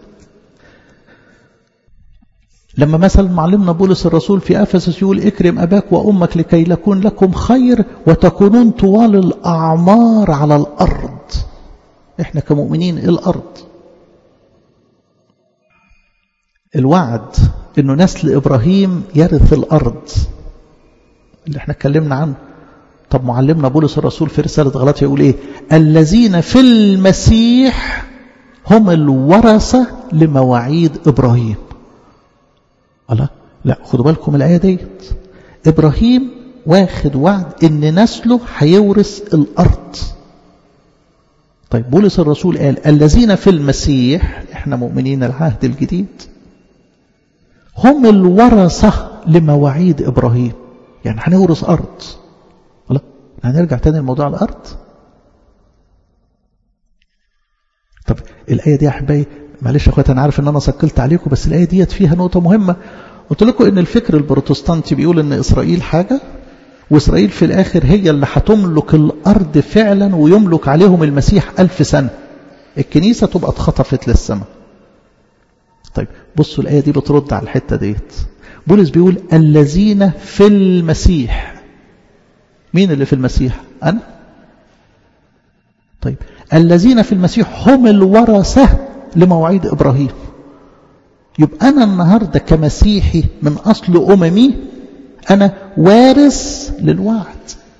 لما مثلا معلمنا بولس الرسول في أفسس يقول اكرم أباك وأمك لكي يكون لكم خير وتكونون طوال الأعمار على الأرض احنا كمؤمنين الأرض الوعد انه نسل ابراهيم يرث الارض اللي احنا اتكلمنا عنه طب معلمنا بولس الرسول في رساله غلاطيا يقول ايه الذين في المسيح هم الورثه لمواعيد ابراهيم الله لا خدوا بالكم الايه ديت ابراهيم واخد وعد ان نسله هيورث الارض طيب بولس الرسول قال الذين في المسيح احنا مؤمنين العهد الجديد هم الورثة لمواعيد إبراهيم يعني هنورث أرض لا هنرجع تاني لموضوع الأرض طب الآية دي يا أحبائي معلش يا أخواتي أنا عارف إن أنا سكلت عليكم بس الآية ديت فيها نقطة مهمة قلت لكم إن الفكر البروتستانتي بيقول إن إسرائيل حاجة وإسرائيل في الآخر هي اللي هتملك الأرض فعلا ويملك عليهم المسيح ألف سنة الكنيسة تبقى اتخطفت للسماء طيب بصوا الآية دي بترد على الحتة ديت بولس بيقول الذين في المسيح مين اللي في المسيح أنا طيب الذين في المسيح هم الورثة لمواعيد إبراهيم يبقى أنا النهاردة كمسيحي من أصل أممي أنا وارث للوعد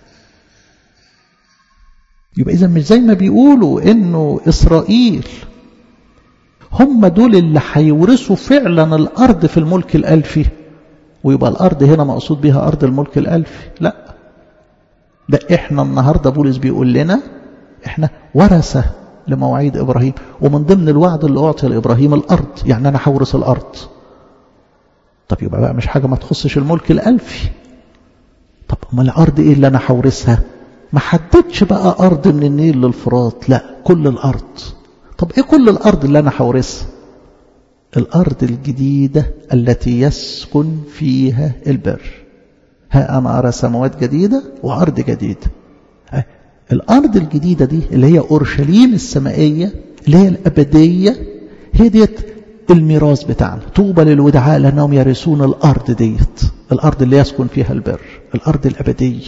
يبقى إذا مش زي ما بيقولوا إنه إسرائيل هم دول اللي هيورثوا فعلا الأرض في الملك الألفي ويبقى الأرض هنا مقصود بها أرض الملك الألفي لا ده إحنا النهاردة بولس بيقول لنا إحنا ورثة لمواعيد إبراهيم ومن ضمن الوعد اللي أعطي لإبراهيم الأرض يعني أنا هورث الأرض طب يبقى بقى مش حاجة ما تخصش الملك الألفي طب أما الأرض إيه اللي أنا هورثها ما حددش بقى أرض من النيل للفرات لا كل الأرض طب ايه كل الارض اللي انا هورثها الارض الجديده التي يسكن فيها البر ها انا ارى سماوات جديده وارض جديده الارض الجديده دي اللي هي اورشليم السمائيه اللي هي الابديه هي ديت الميراث بتاعنا طوبى للودعاء لانهم يرثون الارض ديت الارض اللي يسكن فيها البر الارض الابديه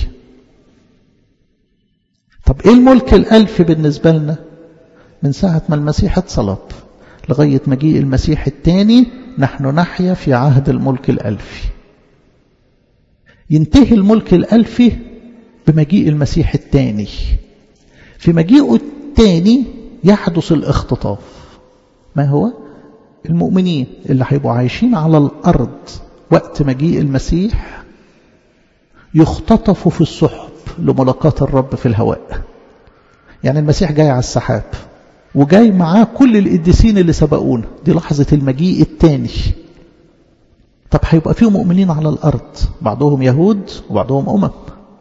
طب ايه الملك الالف بالنسبه لنا من ساعة ما المسيح اتصلب لغاية مجيء المسيح الثاني نحن نحيا في عهد الملك الألفي ينتهي الملك الألفي بمجيء المسيح الثاني في مجيئه الثاني يحدث الاختطاف ما هو المؤمنين اللي هيبقوا عايشين على الأرض وقت مجيء المسيح يختطفوا في السحب لملاقاة الرب في الهواء يعني المسيح جاي على السحاب وجاي معاه كل القديسين اللي سبقونا دي لحظة المجيء الثاني طب هيبقى فيه مؤمنين على الأرض بعضهم يهود وبعضهم أمم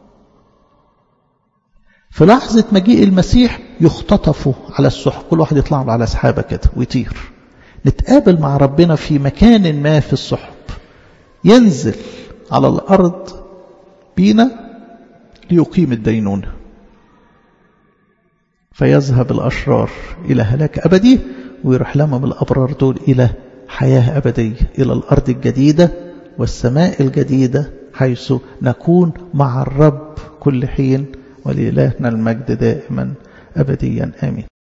في لحظة مجيء المسيح يختطفوا على السحب كل واحد يطلع له على سحابة كده ويطير نتقابل مع ربنا في مكان ما في السحب ينزل على الأرض بينا ليقيم الدينونه فيذهب الأشرار إلى هلاك أبدي ويروح لهم الأبرار دول إلى حياة أبدية إلى الأرض الجديدة والسماء الجديدة حيث نكون مع الرب كل حين ولإلهنا المجد دائما أبديا آمين